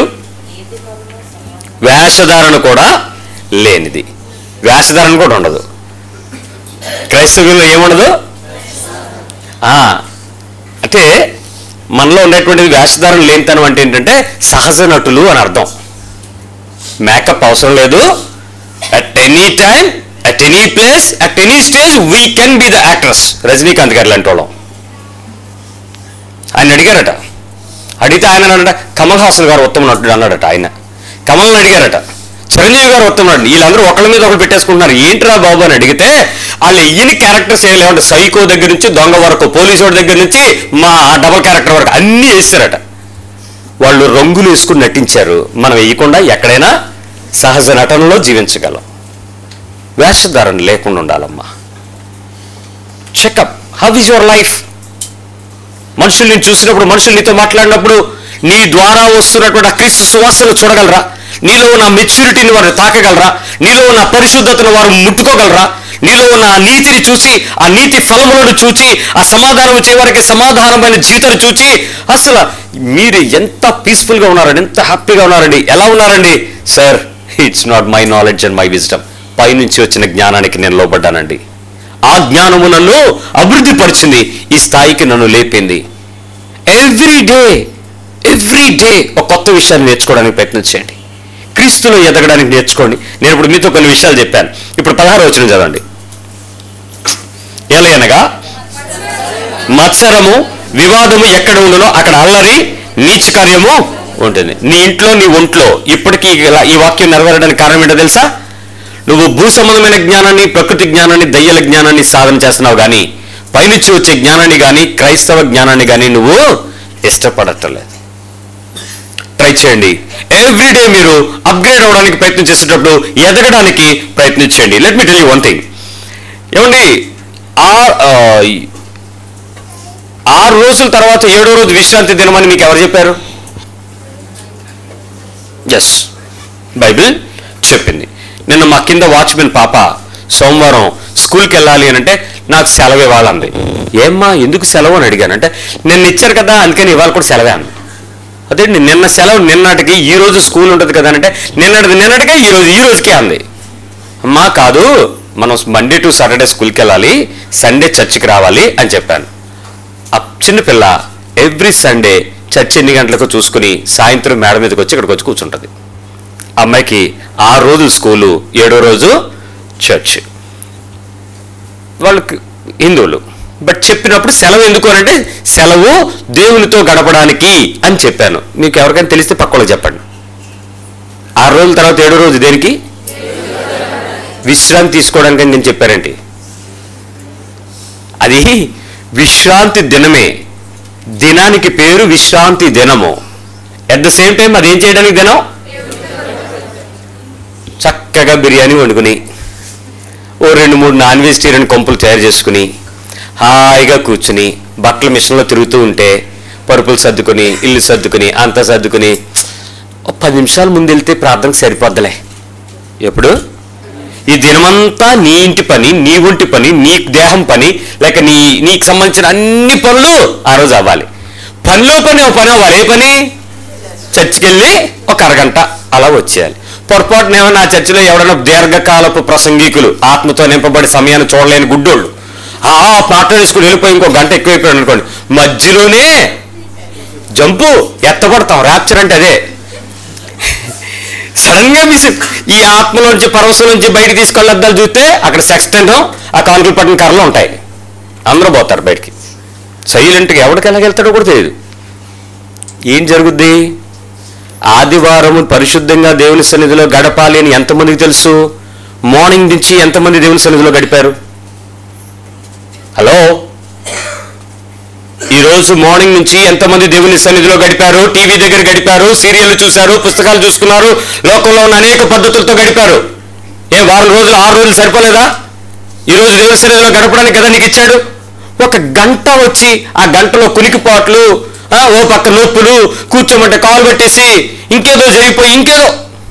వేషధారణ కూడా లేనిది వేషధారణ కూడా ఉండదు క్రైస్తవుల్లో ఏముండదు ఆ, అంటే మనలో ఉండేటువంటిది వేషధారణ లేనితనం అంటే ఏంటంటే సహజ నటులు అని అర్థం మేకప్ అవసరం లేదు at any time at any place at any stage we can be the actress Rajinikanth గారు లాంటి వాళ్ళం ఆయన అడిగారట అడిగితే ఆయన అన్నాడట కమల్ హాసన్ గారు ఉత్తమ నటుడు అన్నాడట ఆయన కమల్ని అడిగారట చిరంజీవి గారు ఉత్తమ నటుడు వీళ్ళందరూ ఒకళ్ళ మీద ఒకరు పెట్టేసుకుంటున్నారు ఏంట్రా బాబు అని అడిగితే వాళ్ళు ఎయ్యని క్యారెక్టర్స్ ఏమంటే సైకో దగ్గర నుంచి దొంగ వరకు పోలీసు వాడి దగ్గర నుంచి మా డబల్ క్యారెక్టర్ వరకు అన్నీ వేస్తారట వాళ్ళు రంగులు వేసుకుని నటించారు మనం వేయకుండా ఎక్కడైనా సహజ నటనలో జీవించగలం వేషధారణ లేకుండా ఉండాలమ్మా checkup how is your life మనుషుల్ని చూసినప్పుడు మనుషులు నీతో మాట్లాడినప్పుడు నీ ద్వారా వస్తున్నటువంటి ఆ క్రీస్తు సువాసన చూడగలరా నీలో ఉన్న మెచ్యూరిటీని వారు తాకగలరా నీలో ఉన్న పరిశుద్ధతను వారు ముట్టుకోగలరా నీలో ఉన్న ఆ నీతిని చూసి ఆ నీతి ఫలములను చూచి ఆ సమాధానం వచ్చే వారికి సమాధానమైన జీవితాన్ని చూచి అసలు మీరు ఎంత పీస్ఫుల్గా ఉన్నారండి ఎంత హ్యాపీగా ఉన్నారండి ఎలా ఉన్నారండి sir it's not my knowledge and my wisdom పైనుంచి వచ్చిన జ్ఞానానికి నేను లోబడ్డానండి ఆ జ్ఞానము నన్ను అభివృద్ధి పరిచింది ఈ స్థాయికి నన్ను లేపింది ఎవ్రీ డే ఎవ్రీ డే ఒక కొత్త విషయాన్ని నేర్చుకోవడానికి ప్రయత్నం చేయండి క్రీస్తులో ఎదగడానికి నేర్చుకోండి నేను ఇప్పుడు మీతో కొన్ని విషయాలు చెప్పాను ఇప్పుడు పదహారు వచ్చిన చదవండి ఎలయనగా మత్సరము వివాదము ఎక్కడ ఉండునో అక్కడ అల్లరి నీచ కార్యము ఉంటుంది నీ ఇంట్లో నీ ఒంట్లో ఇప్పటికీ ఇలా ఈ వాక్యం నెరవేరడానికి కారణం ఏంటో తెలుసా నువ్వు భూ సంబంధమైన జ్ఞానాన్ని ప్రకృతి జ్ఞానాన్ని దయ్యాల జ్ఞానాన్ని సాధన చేస్తున్నావు కానీ పైనుంచి వచ్చే జ్ఞానాన్ని కానీ క్రైస్తవ జ్ఞానాన్ని కానీ నువ్వు ఇష్టపడటలేదు ట్రై చేయండి ఎవ్రీడే మీరు అప్గ్రేడ్ అవడానికి ప్రయత్నం చేసేటప్పుడు ఎదగడానికి ప్రయత్నించండి let me tell you one thing ఏమండి ఆ ఆ, ఆరు రోజుల తర్వాత ఏడో రోజు విశ్రాంతి దినమని మీకు ఎవరు చెప్పారు ఎస్ బైబిల్ చెప్పింది నిన్న మా కింద వాచ్మెన్ పాప సోమవారం స్కూల్కి వెళ్ళాలి అని అంటే నాకు సెలవు ఇవ్వాలంది ఏమ్మా ఎందుకు సెలవు అని అడిగాను అంటే నిన్న ఇచ్చారు కదా అందుకని ఇవాళ కూడా సెలవే అంది అదే నిన్న సెలవు నిన్నటికి ఈ రోజు స్కూల్ ఉంటుంది కదా అంటే నిన్నటిది నిన్నటికే ఈ రోజు ఈ రోజుకే అంది అమ్మా కాదు మనం మండే టు సాటర్డే స్కూల్కి వెళ్ళాలి సండే చర్చికి రావాలి అని చెప్పాను ఆ చిన్నపిల్ల ఎవ్రీ సండే చర్చ్ ఎన్ని గంటలకు చూసుకుని సాయంత్రం మేడ మీదకి వచ్చి ఇక్కడికి వచ్చి కూర్చుంటుంది అమ్మాయికి ఆ రోజు స్కూలు ఏడో రోజు చర్చ్ వాళ్ళకి హిందువులు బట్ చెప్పినప్పుడు సెలవు ఎందుకు అని అంటే సెలవు దేవునితో గడపడానికి అని చెప్పాను మీకు ఎవరికైనా తెలిస్తే పక్కలో చెప్పండి ఆరు రోజుల తర్వాత ఏడో రోజు దేనికి విశ్రాంతి తీసుకోవడానికి అని నేను చెప్పారేంటి అది విశ్రాంతి దినమే దినానికి పేరు విశ్రాంతి దినము అట్ ద సేమ్ టైం అదేం చేయడానికి దినం చక్కగా బిర్యానీ వండుకుని ఓ రెండు మూడు నాన్ వెజిటేరియన్ కొంపులు తయారు చేసుకుని హాయిగా కూర్చుని బట్టల మిషన్లో తిరుగుతూ ఉంటే పరుపులు సర్దుకుని ఇల్లు సర్దుకుని అంతా సర్దుకుని ఓ పది నిమిషాల ముందు వెళ్తే ప్రార్థనకు సరిపోద్దలే ఎప్పుడు ఈ దినమంతా నీ ఇంటి పని నీ ఒంటి పని నీ దేహం పని లేక నీ నీకు సంబంధించిన అన్ని పనులు ఆ రోజు అవ్వాలి పనిలో పని ఒక పని అవ్వాలి ఏ పని చర్చికి వెళ్ళి ఒక అరగంట అలా వచ్చేయాలి పొరపాటున ఏమో నా చర్చిలో ఎవడైనా దీర్ఘకాలపు ప్రసంగికులు ఆత్మతో నింపబడి సమయాన్ని చూడలేని గుడ్డోళ్ళు ఆ మాట్లాడేసుకుని వెళ్ళిపోయి ఇంకో గంట ఎక్కువైపోయాడు అనుకోండి మధ్యలోనే జంపు ఎత్తపడతాం ర్యాప్చర్ అంటే అదే సడన్ గా మిస్ ఈ ఆత్మలోంచి పరవశం నుంచి బయటికి తీసుకెళ్ళద్దాలు చూస్తే అక్కడ సెక్స్టెన్ ఆ కానుకలు పట్టిన కర్రలు ఉంటాయి అందరూ పోతారు బయటికి సైలెంట్గా ఎవరికి ఎలాగెళ్తాడో కూడా తెలియదు ఏం జరుగుద్ది ఆదివారం పరిశుద్ధంగా దేవుని సన్నిధిలో గడపాలి అని ఎంతమందికి తెలుసు మార్నింగ్ నుంచి ఎంతమంది దేవుని సన్నిధిలో గడిపారు హలో ఈ రోజు మార్నింగ్ నుంచి ఎంతమంది దేవుని సన్నిధిలో గడిపారు టీవీ దగ్గర గడిపారు సీరియల్ చూశారు పుస్తకాలు చూసుకున్నారు లోకంలో ఉన్న అనేక పద్ధతులతో గడిపారు ఏ వారం రోజులు ఆరు రోజులు సరిపోలేదా ఈ రోజు దేవుని సన్నిధిలో గడపడానికి కదా నీకు ఇచ్చాడు ఒక గంట వచ్చి ఆ గంటలో కునికిపాట్లు ఆ, ఓ పక్క నొప్పులు కూర్చోమంటే కాలు పెట్టేసి ఇంకేదో జరిగిపోయి ఇంకేదో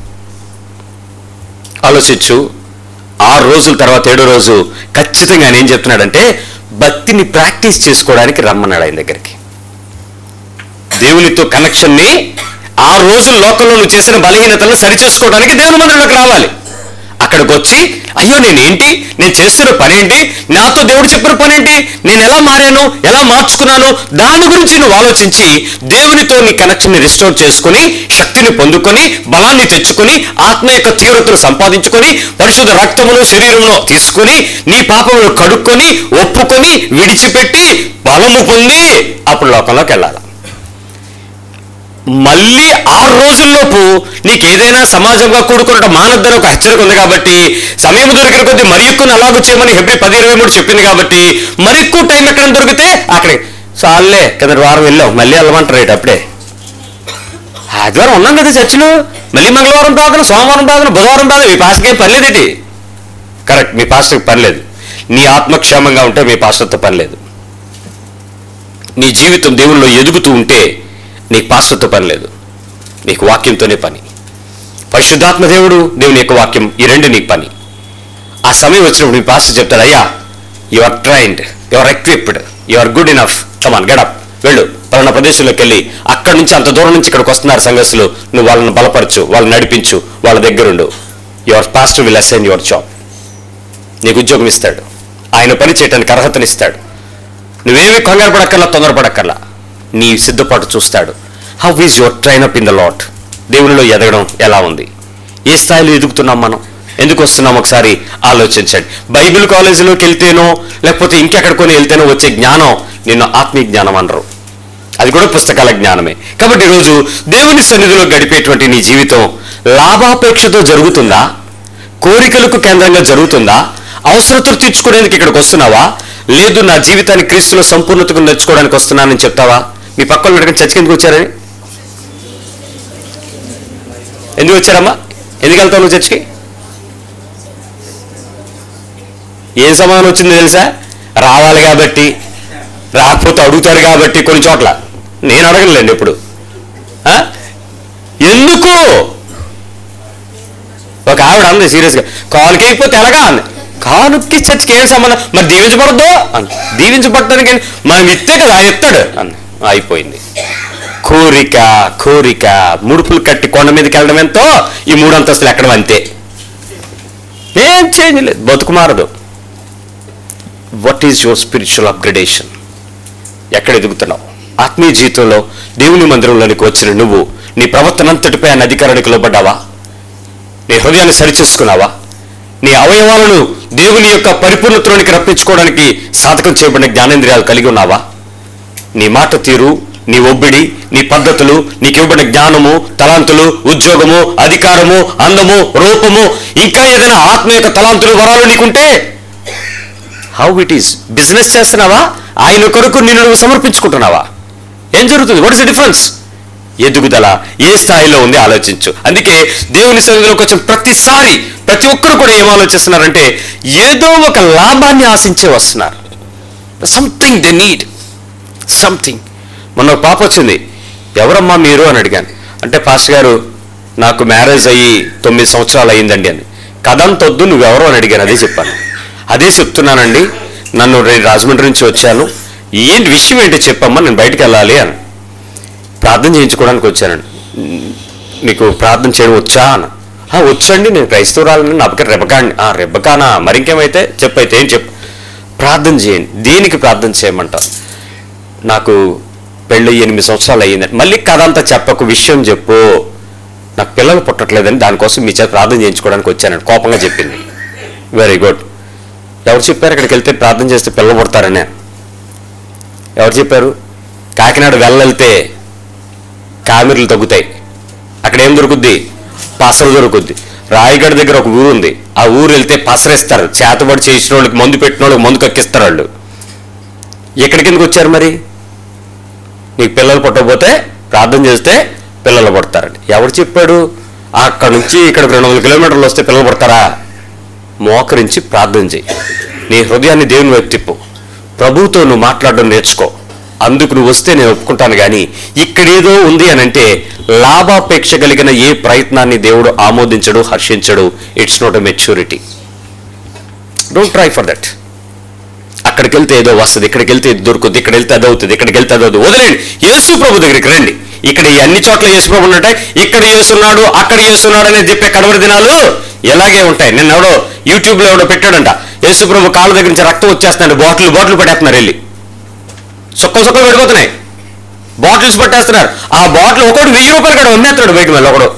ఆలోచించు ఆరు రోజుల తర్వాత ఏడో రోజు ఖచ్చితంగా ఆయన ఏం చెప్తున్నాడంటే భక్తిని ప్రాక్టీస్ చేసుకోవడానికి రమ్మన్నాడు ఆయన దగ్గరికి దేవునితో కనెక్షన్ని ఆ రోజు లోకంలో నువ్వు చేసిన బలహీనతలను సరిచేసుకోవడానికి దేవుని మందిరంలోకి రావాలి అక్కడికి వచ్చి అయ్యో నేనేంటి నేను చేస్తున్న పనేంటి నాతో దేవుడు చెప్పిన పనేంటి నేను ఎలా మారాను ఎలా మార్చుకున్నాను దాని గురించి నువ్వు ఆలోచించి దేవునితో నీ కనెక్షన్ని రిస్టోర్ చేసుకుని శక్తిని పొందుకొని బలాన్ని తెచ్చుకొని ఆత్మ యొక్క తీవ్రతను సంపాదించుకొని పరిశుద్ధ రక్తమును శరీరంలో తీసుకొని నీ పాపమును కడుక్కొని ఒప్పుకొని విడిచిపెట్టి బలము పొంది అప్పుడు లోకంలోకి వెళ్ళాలి మళ్ళీ ఆరు రోజుల్లోపు నీకు ఏదైనా సమాజంగా కూడుకున్న మానద్దని ఒక హెచ్చరిక ఉంది కాబట్టి సమయం దొరికిన కొద్దీ మరి ఎక్కువ అలాగూ చేయమని హెబ్రి పది ఇరవై మూడు చెప్పింది కాబట్టి మరి ఎక్కువ టైం ఎక్కడ దొరికితే అక్కడికి చాలే కింద వారం వెళ్ళాం మళ్ళీ వెళ్ళమంటారు రేటు అప్పుడే ఆదివారం ఉన్నాం కదా చర్చిలో మళ్ళీ మంగళవారం ప్రార్థన సోమవారం ప్రార్థన బుధవారం ప్రార్థన మీ పాస్టర్కి ఏం పని లేదు ఇది కరెక్ట్ మీ పాస్టర్కి పని లేదు నీ ఆత్మక్షేమంగా ఉంటే మీ పాస్టర్తో పని లేదు నీ జీవితం దేవుల్లో ఎదుగుతూ ఉంటే నీకు పాస్టర్తో పని లేదు నీకు వాక్యంతోనే పని పరిశుద్ధాత్మ దేవుడు దేవుని యొక్క వాక్యం ఈ రెండు నీకు పని ఆ సమయం వచ్చినప్పుడు మీ పాస్టర్ చెప్తాడు అయ్యా you are trained you are equipped you are good enough come on get up వెళ్ళు పలానా ప్రదేశంలోకి వెళ్ళి అక్కడి నుంచి అంత దూరం నుంచి ఇక్కడికి వస్తున్నారు సంఘస్సులు నువ్వు వాళ్ళని బలపరచు వాళ్ళని నడిపించు వాళ్ళ దగ్గరుండు your pastor will assign your job నీకు ఉద్యోగం ఇస్తాడు ఆయన పని చేయడానికి అర్హతనిస్తాడు నువ్వేమి కంగారు పడక్కర్లా తొందరపడక్కర్లా నీ సిద్ధపాటు చూస్తాడు how is your train up in the Lord దేవునిలో ఎదగడం ఎలా ఉంది ఏ స్థాయిలో ఎదుగుతున్నాం మనం ఎందుకు వస్తున్నాం ఒకసారి ఆలోచించండి బైబిల్ కాలేజీలోకి వెళ్తేనో లేకపోతే ఇంకెక్కడికొని వెళ్తేనో వచ్చే జ్ఞానం నిన్ను ఆత్మీయ జ్ఞానం అనరు అది కూడా పుస్తకాల జ్ఞానమే కాబట్టి ఈరోజు దేవుని సన్నిధిలో గడిపేటువంటి నీ జీవితం లాభాపేక్షతో జరుగుతుందా కోరికలకు కేంద్రంగా జరుగుతుందా అవసరతలు తీర్చుకోవడానికి ఇక్కడికి వస్తున్నావా లేదు నా జీవితాన్ని క్రీస్తులో సంపూర్ణతకు నేర్చుకోవడానికి వస్తున్నానని చెప్తావా మీ పక్కన అడగని చర్చకి ఎందుకు వచ్చారని ఎందుకు వచ్చారమ్మా ఎందుకు వెళ్తావు నువ్వు చర్చికి ఏం సమాధానం వచ్చిందో తెలుసా రావాలి కాబట్టి రాకపోతే అడుగుతారు కాబట్టి కొన్ని చోట్ల నేను అడగలేండి ఎప్పుడు ఆ? ఎందుకు ఒక ఆవిడ అంది సీరియస్గా కాలుకి అయిపోతే ఎలాగా అంది కాలుకి చర్చికి ఏం సంబంధం మరి దీవించబడద్దు అంది దీవించబడటానికి ఏంటి? మనం ఇస్తే కదా ఆయన ఇస్తాడు అంది అయిపోయింది కోరిక కోరిక ముడుపులు కట్టి కొండ మీదకి వెళ్ళడం ఎంతో ఈ మూడు అంతస్తులు ఎక్కడం అంతే ఏం చేంజ్ లేదు బతుకు మారదు what is your spiritual upgradation ఎక్కడ ఎదుగుతున్నావు ఆత్మీయ జీవితంలో దేవుని మందిరంలోనికి వచ్చిన నువ్వు నీ ప్రవర్తన అంతటిపై ఆయన అధికారానికి లోబడ్డావా నీ హృదయాన్ని సరిచేసుకున్నావా నీ అవయవాలను దేవుని యొక్క పరిపూర్ణతలోనికి రప్పించుకోవడానికి సాధకం చేయబడిన జ్ఞానేంద్రియాలు కలిగి ఉన్నావా నీ మాట తీరు నీ ఒబ్బిడి నీ పద్ధతులు నీకు ఇవ్వబడిన జ్ఞానము తలాంతులు ఉద్యోగము అధికారము అందము రూపము ఇంకా ఏదైనా ఆత్మ యొక్క తలాంతులు వరాలు నీకుంటే హౌ ఇట్ ఈస్ బిజినెస్ చేస్తున్నావా ఆయన కొరకు నిన్ను నువ్వు సమర్పించుకుంటున్నావా ఏం జరుగుతుంది వాట్ ఇస్ ద డిఫరెన్స్ ఎదుగుదల ఏ స్థాయిలో ఉంది ఆలోచించు అందుకే దేవుని సన్నిధిలోకి వచ్చిన ప్రతిసారి ప్రతి ఒక్కరు కూడా ఏం ఆలోచిస్తున్నారంటే ఏదో ఒక లాభాన్ని ఆశించే వస్తున్నారు సంథింగ్ దే నీడ్ సంథింగ్ మొన్న ఒక పాప వచ్చింది ఎవరమ్మా మీరు అని అడిగాను అంటే పాస్టర్ గారు నాకు మ్యారేజ్ అయ్యి తొమ్మిది సంవత్సరాలు అయ్యిందండి అని కథంతొద్దు నువ్వెవరో అని అడిగాను అదే చెప్పాను అదే చెప్తున్నానండి నన్ను రే- రాజమండ్రి నుంచి వచ్చాను ఏంటి విషయం ఏంటి చెప్పమ్మా నేను బయటికి వెళ్ళాలి అని ప్రార్థన చేయించుకోవడానికి వచ్చానండి "ఉమ్, నీకు ప్రార్థన చేయడం వచ్చా అని "ఆ, వచ్చండి నేను క్రైస్తవురాలని నా పక్కన రెబకాండి ఆ రెబకానా మరి ఇంకేమైతే చెప్పైతే ఏం చెప్పు ప్రార్థన చేయండి దేనికి ప్రార్థన చేయమంటారు నాకు పెళ్ళి ఎనిమిది సంవత్సరాలు అయ్యిందని మళ్ళీ కథ అంతా చెప్పకు విషయం చెప్పు నాకు పిల్లలు పుట్టట్లేదని దానికోసం మీ చేత ప్రార్థన చేయించుకోవడానికి వచ్చానండి కోపంగా చెప్పింది వెరీ గుడ్ ఎవరు చెప్పారు అక్కడికి వెళ్తే ప్రార్థన చేస్తే పిల్లలు పుడతారనే ఎవరు చెప్పారు కాకినాడ వెళ్ళెళ్తే కామెర్లు తగ్గుతాయి అక్కడ ఏం దొరుకుద్ది పసరు దొరుకుద్ది రాయగడ దగ్గర ఒక ఊరు ఉంది ఆ ఊరు వెళ్తే పసరేస్తారు చేతబడి చేసిన వాళ్ళకి మందు పెట్టిన వాళ్ళకి మందు కక్కిస్తారు వాళ్ళు ఎక్కడికి ఎందుకు వచ్చారు మరి నీకు పిల్లలు పుట్టకపోతే ప్రార్థన చేస్తే పిల్లలు పుడతారండి ఎవరు చెప్పాడు అక్కడ నుంచి ఇక్కడికి రెండు వందల కిలోమీటర్లు వస్తే పిల్లలు పుడతారా మోకరించి ప్రార్థన చేయి నీ హృదయాన్ని దేవుని వైపు తిప్పు ప్రభువుతో నువ్వు మాట్లాడడం నేర్చుకో అందుకు నువ్వు వస్తే నేను ఒప్పుకుంటాను కానీ ఇక్కడేదో ఉంది అని అంటే లాభాపేక్ష కలిగిన ఏ ప్రయత్నాన్ని దేవుడు ఆమోదించడు హర్షించడు it's not a maturity don't try for that అక్కడికి వెళ్తే ఏదో వస్తుంది ఇక్కడికి వెళ్తే ఇది దొరుకుతుంది ఇక్కడ వెళ్తే అది అవుతుంది ఇక్కడికి వెళ్తే అది అవుతుంది వదిలేండి యేసు ప్రభు దగ్గరికి రండి ఇక్కడ ఈ అన్ని చోట్ల యేసు ప్రభు ఉన్నట్టాయి ఇక్కడ యేసున్నాడు అక్కడ యేసున్నాడు అనేది చెప్పే కడవరి దినాలు ఎలాగే ఉంటాయి నిన్న ఎవడో యూట్యూబ్ లో ఎవడో పెట్టాడంట యేసు ప్రభు కాళ్ళ దగ్గర నుంచి రక్తం వచ్చేస్తున్నాడు బాటిల్ బాటిల్ పడేస్తున్నారు వెళ్ళి సుక్క సుక్కలు పడిపోతున్నాయి బాటిల్స్ పట్టేస్తున్నారు ఆ బాటిల్ ఒకటి వెయ్యి రూపాయలు కూడా అమ్మేస్తున్నాడు బయట మళ్ళీ ఒకడు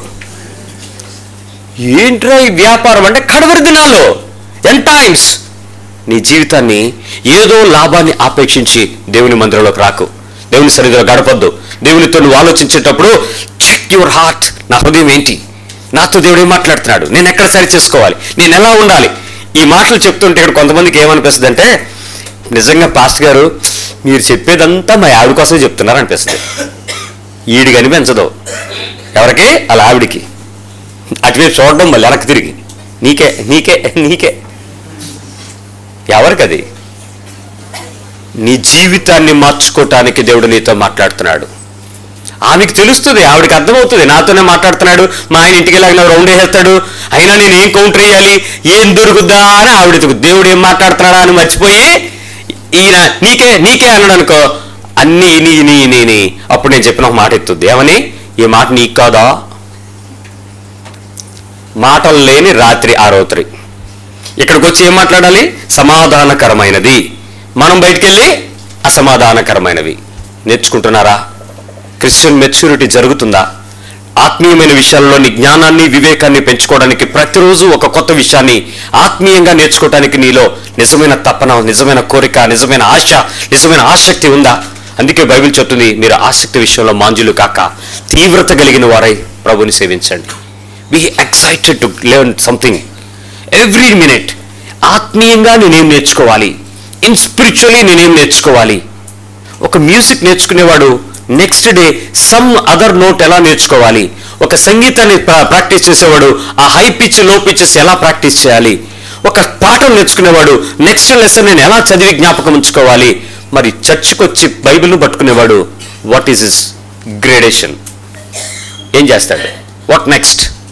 ఏంట్రా ఈ వ్యాపారం అంటే కడవరి దినాలు ఎన్ టైమ్స్ నీ జీవితాన్ని ఏదో లాభాన్ని ఆపేక్షించి దేవుని మందిరంలోకి రాకు దేవుని సన్నిధిలో గడపొద్దు దేవునితో నువ్వు ఆలోచించేటప్పుడు చెక్ యువర్ హార్ట్ నా హృదయం ఏంటి నాతో దేవుడు ఏం మాట్లాడుతున్నాడు నేను ఎక్కడ సరి చేసుకోవాలి నేను ఎలా ఉండాలి ఈ మాటలు చెప్తుంటే ఇక్కడ కొంతమందికి ఏమనిపిస్తుంది అంటే నిజంగా పాస్ట్ గారు మీరు చెప్పేదంతా మా ఆవిడ కోసమే చెప్తున్నారు అనిపిస్తుంది ఈడికి అనిపించదు ఎవరికి అలా ఆవిడికి అటువైపు చూడడం మళ్ళీ వెనక్కి తిరిగి నీకే నీకే నీకే ఎవరికది నీ జీవితాన్ని మార్చుకోవటానికి దేవుడు నీతో మాట్లాడుతున్నాడు ఆమెకు తెలుస్తుంది ఆవిడకి అర్థమవుతుంది నాతోనే మాట్లాడుతున్నాడు మా ఆయన ఇంటికి వెళ్ళాక రౌండ్ వేసేస్తాడు అయినా నేను ఏం కౌంటర్ వేయాలి ఏం దొరుకుద్దా అని ఆవిడ దేవుడు ఏం మాట్లాడుతున్నాడా అని మర్చిపోయి ఈయన నీకే నీకే అన్నాడు అనుకో అన్నీ నీ నీ నీ నీ అప్పుడు నేను చెప్పిన ఒక మాట ఎత్తుద్ది ఏమని ఈ మాట నీకు కాదా మాటలు లేని రాత్రి ఆ రాత్రి ఇక్కడికి వచ్చి ఏం మాట్లాడాలి సమాధానకరమైనది మనం బయటికి వెళ్ళి అసమాధానకరమైనవి నేర్చుకుంటున్నారా క్రిస్టియన్ మెచ్యూరిటీ జరుగుతుందా ఆత్మీయమైన విషయాల్లో నీ జ్ఞానాన్ని వివేకాన్ని పెంచుకోవడానికి ప్రతిరోజు ఒక కొత్త విషయాన్ని ఆత్మీయంగా నేర్చుకోవడానికి నీలో నిజమైన తపన నిజమైన కోరిక నిజమైన ఆశ నిజమైన ఆసక్తి ఉందా అందుకే బైబిల్ చెప్తుంది మీరు ఆసక్తి విషయంలో మాంజులు కాక తీవ్రత కలిగిన వారై ప్రభుని సేవించండి be excited to learn something every minute ఆత్మీయంగా నేనేం నేర్చుకోవాలి ఇన్ స్పిరిచువలీ నేనేం నేర్చుకోవాలి ఒక మ్యూజిక్ నేర్చుకునేవాడు next day some other note ఎలా నేర్చుకోవాలి ఒక సంగీతాన్ని ప్రా- ప్రాక్టీస్ చేసేవాడు ఆ హై పిచ్ లో పిచెస్ ఎలా ప్రాక్టీస్ చేయాలి ఒక పాఠం నేర్చుకునేవాడు నెక్స్ట్ లెసన్ నేను ఎలా చదివి జ్ఞాపకం ఉంచుకోవాలి మరి చర్చ్కి వచ్చి బైబిల్ను పట్టుకునేవాడు వాట్ ఈస్ ఇస్ గ్రేడేషన్ ఏం చేస్తాడు what next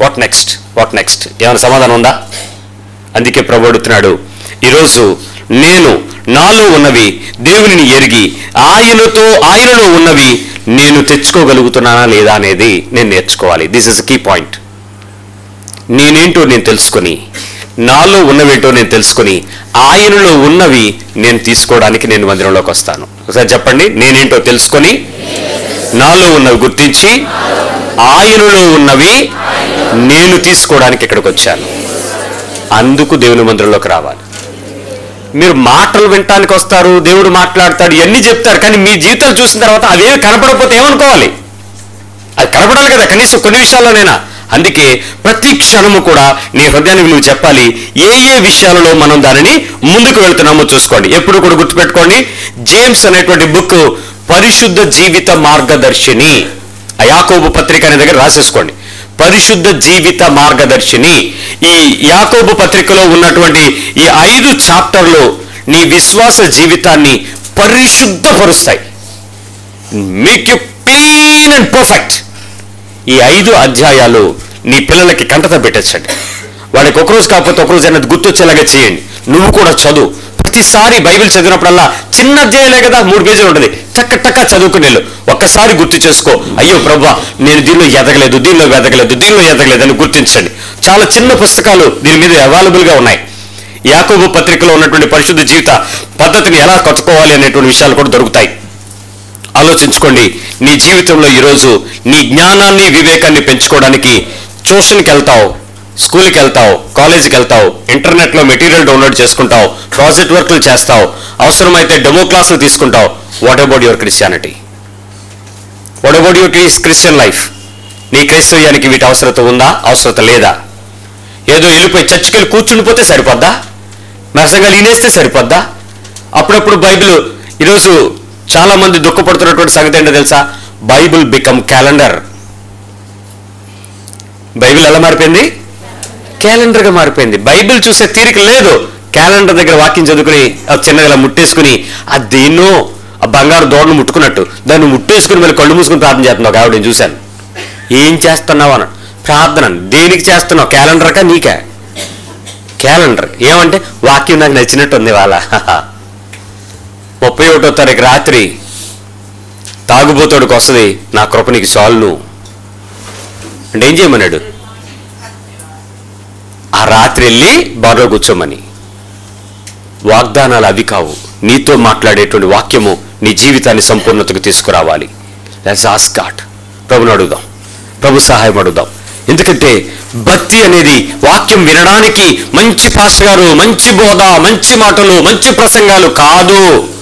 what next what next ఏమైనా సమాధానం ఉందా అందుకే ప్రభు అడుగుతున్నాడు ఈరోజు నేను నాలో ఉన్నవి దేవునిని ఎరిగి ఆయనతో ఆయనలో ఉన్నవి నేను తెచ్చుకోగలుగుతున్నానా లేదా అనేది నేను నేర్చుకోవాలి దిస్ ఇస్ కీ పాయింట్ నేనేంటో నేను తెలుసుకొని నాలో ఉన్నవేంటో నేను తెలుసుకొని ఆయనలో ఉన్నవి నేను తీసుకోవడానికి నేను మందిరంలోకి వస్తాను ఒకసారి చెప్పండి నేనేంటో తెలుసుకొని నాలో ఉన్నవి గుర్తించి ఆయనలో ఉన్నవి నేను తీసుకోవడానికి ఇక్కడికి వచ్చాను అందుకు దేవుని మందిరంలోకి రావాలి మీరు మాటలు వినటానికి వస్తారు దేవుడు మాట్లాడతాడు ఇవన్నీ చెప్తారు కానీ మీ జీవితాలు చూసిన తర్వాత అవేమి కనపడకపోతే ఏమనుకోవాలి అది కనపడాలి కదా కనీసం కొన్ని విషయాల్లోనైనా అందుకే ప్రతి క్షణము కూడా నీ హృదయానికి నువ్వు చెప్పాలి ఏ ఏ విషయాలలో మనం దానిని ముందుకు వెళ్తున్నామో చూసుకోండి ఎప్పుడు కూడా గుర్తుపెట్టుకోండి జేమ్స్ అనేటువంటి బుక్ పరిశుద్ధ జీవిత మార్గదర్శిని ఆ యాకోబు పత్రిక అనే దగ్గర రాసేసుకోండి పరిశుద్ధ జీవిత మార్గదర్శిని ఈ యాకోబు పత్రికలో ఉన్నటువంటి ఈ ఐదు చాప్టర్లు నీ విశ్వాస జీవితాన్ని పరిశుద్ధపరుస్తాయి make you clean and perfect ఈ ఐదు అధ్యాయాలు నీ పిల్లలకి కంటత పెట్టచ్చండి వాళ్ళకి ఒకరోజు కాకపోతే ఒకరోజు అనేది గుర్తొచ్చేలాగా చేయండి నువ్వు కూడా చదువు ప్రతిసారి బైబిల్ చదివినప్పుడల్లా చిన్న అధ్యాయాలే కదా మూడు పేజీలు ఉంటుంది టక్క టక్క చదువుకునేళ్ళు ఒక్కసారి గుర్తు చేసుకో అయ్యో ప్రభా నేను దీనిలో ఎదగలేదు దీనిలో ఎదగలేదు దీనిలో ఎదగలేదు అని గుర్తించండి చాలా చిన్న పుస్తకాలు దీని మీద అవైలబుల్గా ఉన్నాయి యాకోబు పత్రికలో ఉన్నటువంటి పరిశుద్ధ జీవిత పద్ధతిని ఎలా కట్టుకోవాలి అనేటువంటి విషయాలు కూడా దొరుకుతాయి ఆలోచించుకోండి నీ జీవితంలో ఈరోజు నీ జ్ఞానాన్ని వివేకాన్ని పెంచుకోవడానికి ట్యూషన్కి వెళ్తావు స్కూల్కి వెళ్తావు కాలేజీకి వెళ్తావు ఇంటర్నెట్లో మెటీరియల్ డౌన్లోడ్ చేసుకుంటావు ప్రాజెక్ట్ వర్క్లు చేస్తావు అవసరమైతే డెమో క్లాసులు తీసుకుంటావు what about your Christianity what about your Christian life నీ క్రైస్తవ్యానికి వీటి అవసరత ఉందా అవసరత లేదా ఏదో వెళ్ళిపోయి చర్చికి వెళ్ళి కూర్చుండిపోతే సరిపోద్దా మెరసంగా ఈనేస్తే సరిపోద్దా అప్పుడప్పుడు బైబిల్ ఈరోజు చాలా మంది దుఃఖపడుతున్నటువంటి సంగతి ఏంటో తెలుసా బైబిల్ బికమ్ క్యాలెండర్ బైబిల్ ఎలా మారిపోయింది క్యాలెండర్గా మారిపోయింది బైబిల్ చూసే తీరిక లేదు క్యాలెండర్ దగ్గర వాక్యం చదువుకుని ఆ చిన్నగా ఇలా ముట్టేసుకుని ఆ దేన్నో ఆ బంగారు దోడను ముట్టుకున్నట్టు దాన్ని ముట్టేసుకుని మళ్ళీ కళ్ళు మూసుకుని ప్రార్థన చేస్తున్నావు ఒక ఆవిడ నేను చూశాను ఏం చేస్తున్నావు అన్న ప్రార్థన దేనికి చేస్తున్నావు క్యాలెండర్కా నీకా క్యాలెండర్ ఏమంటే వాక్యం నాకు నచ్చినట్టు ఉంది వాళ్ళ ముప్పై ఒకటో తారీఖు రాత్రి తాగుబోతోడికి వస్తుంది నా కృప నీకు సాల్ను అంటే ఏం చేయమన్నాడు ఆ రాత్రి వెళ్ళి బాగా కూర్చోమని వాగ్దానాలు అవి కావు నీతో మాట్లాడేటువంటి వాక్యము నీ జీవితాన్ని సంపూర్ణతకు తీసుకురావాలి లెట్స్ ఆస్ గాడ్ ప్రభుని అడుగుదాం ప్రభు సహాయం అడుగుదాం ఎందుకంటే భక్తి అనేది వాక్యం వినడానికి మంచి పాస్టర్ గారు మంచి బోధ మంచి మాటలు మంచి ప్రసంగాలు కాదు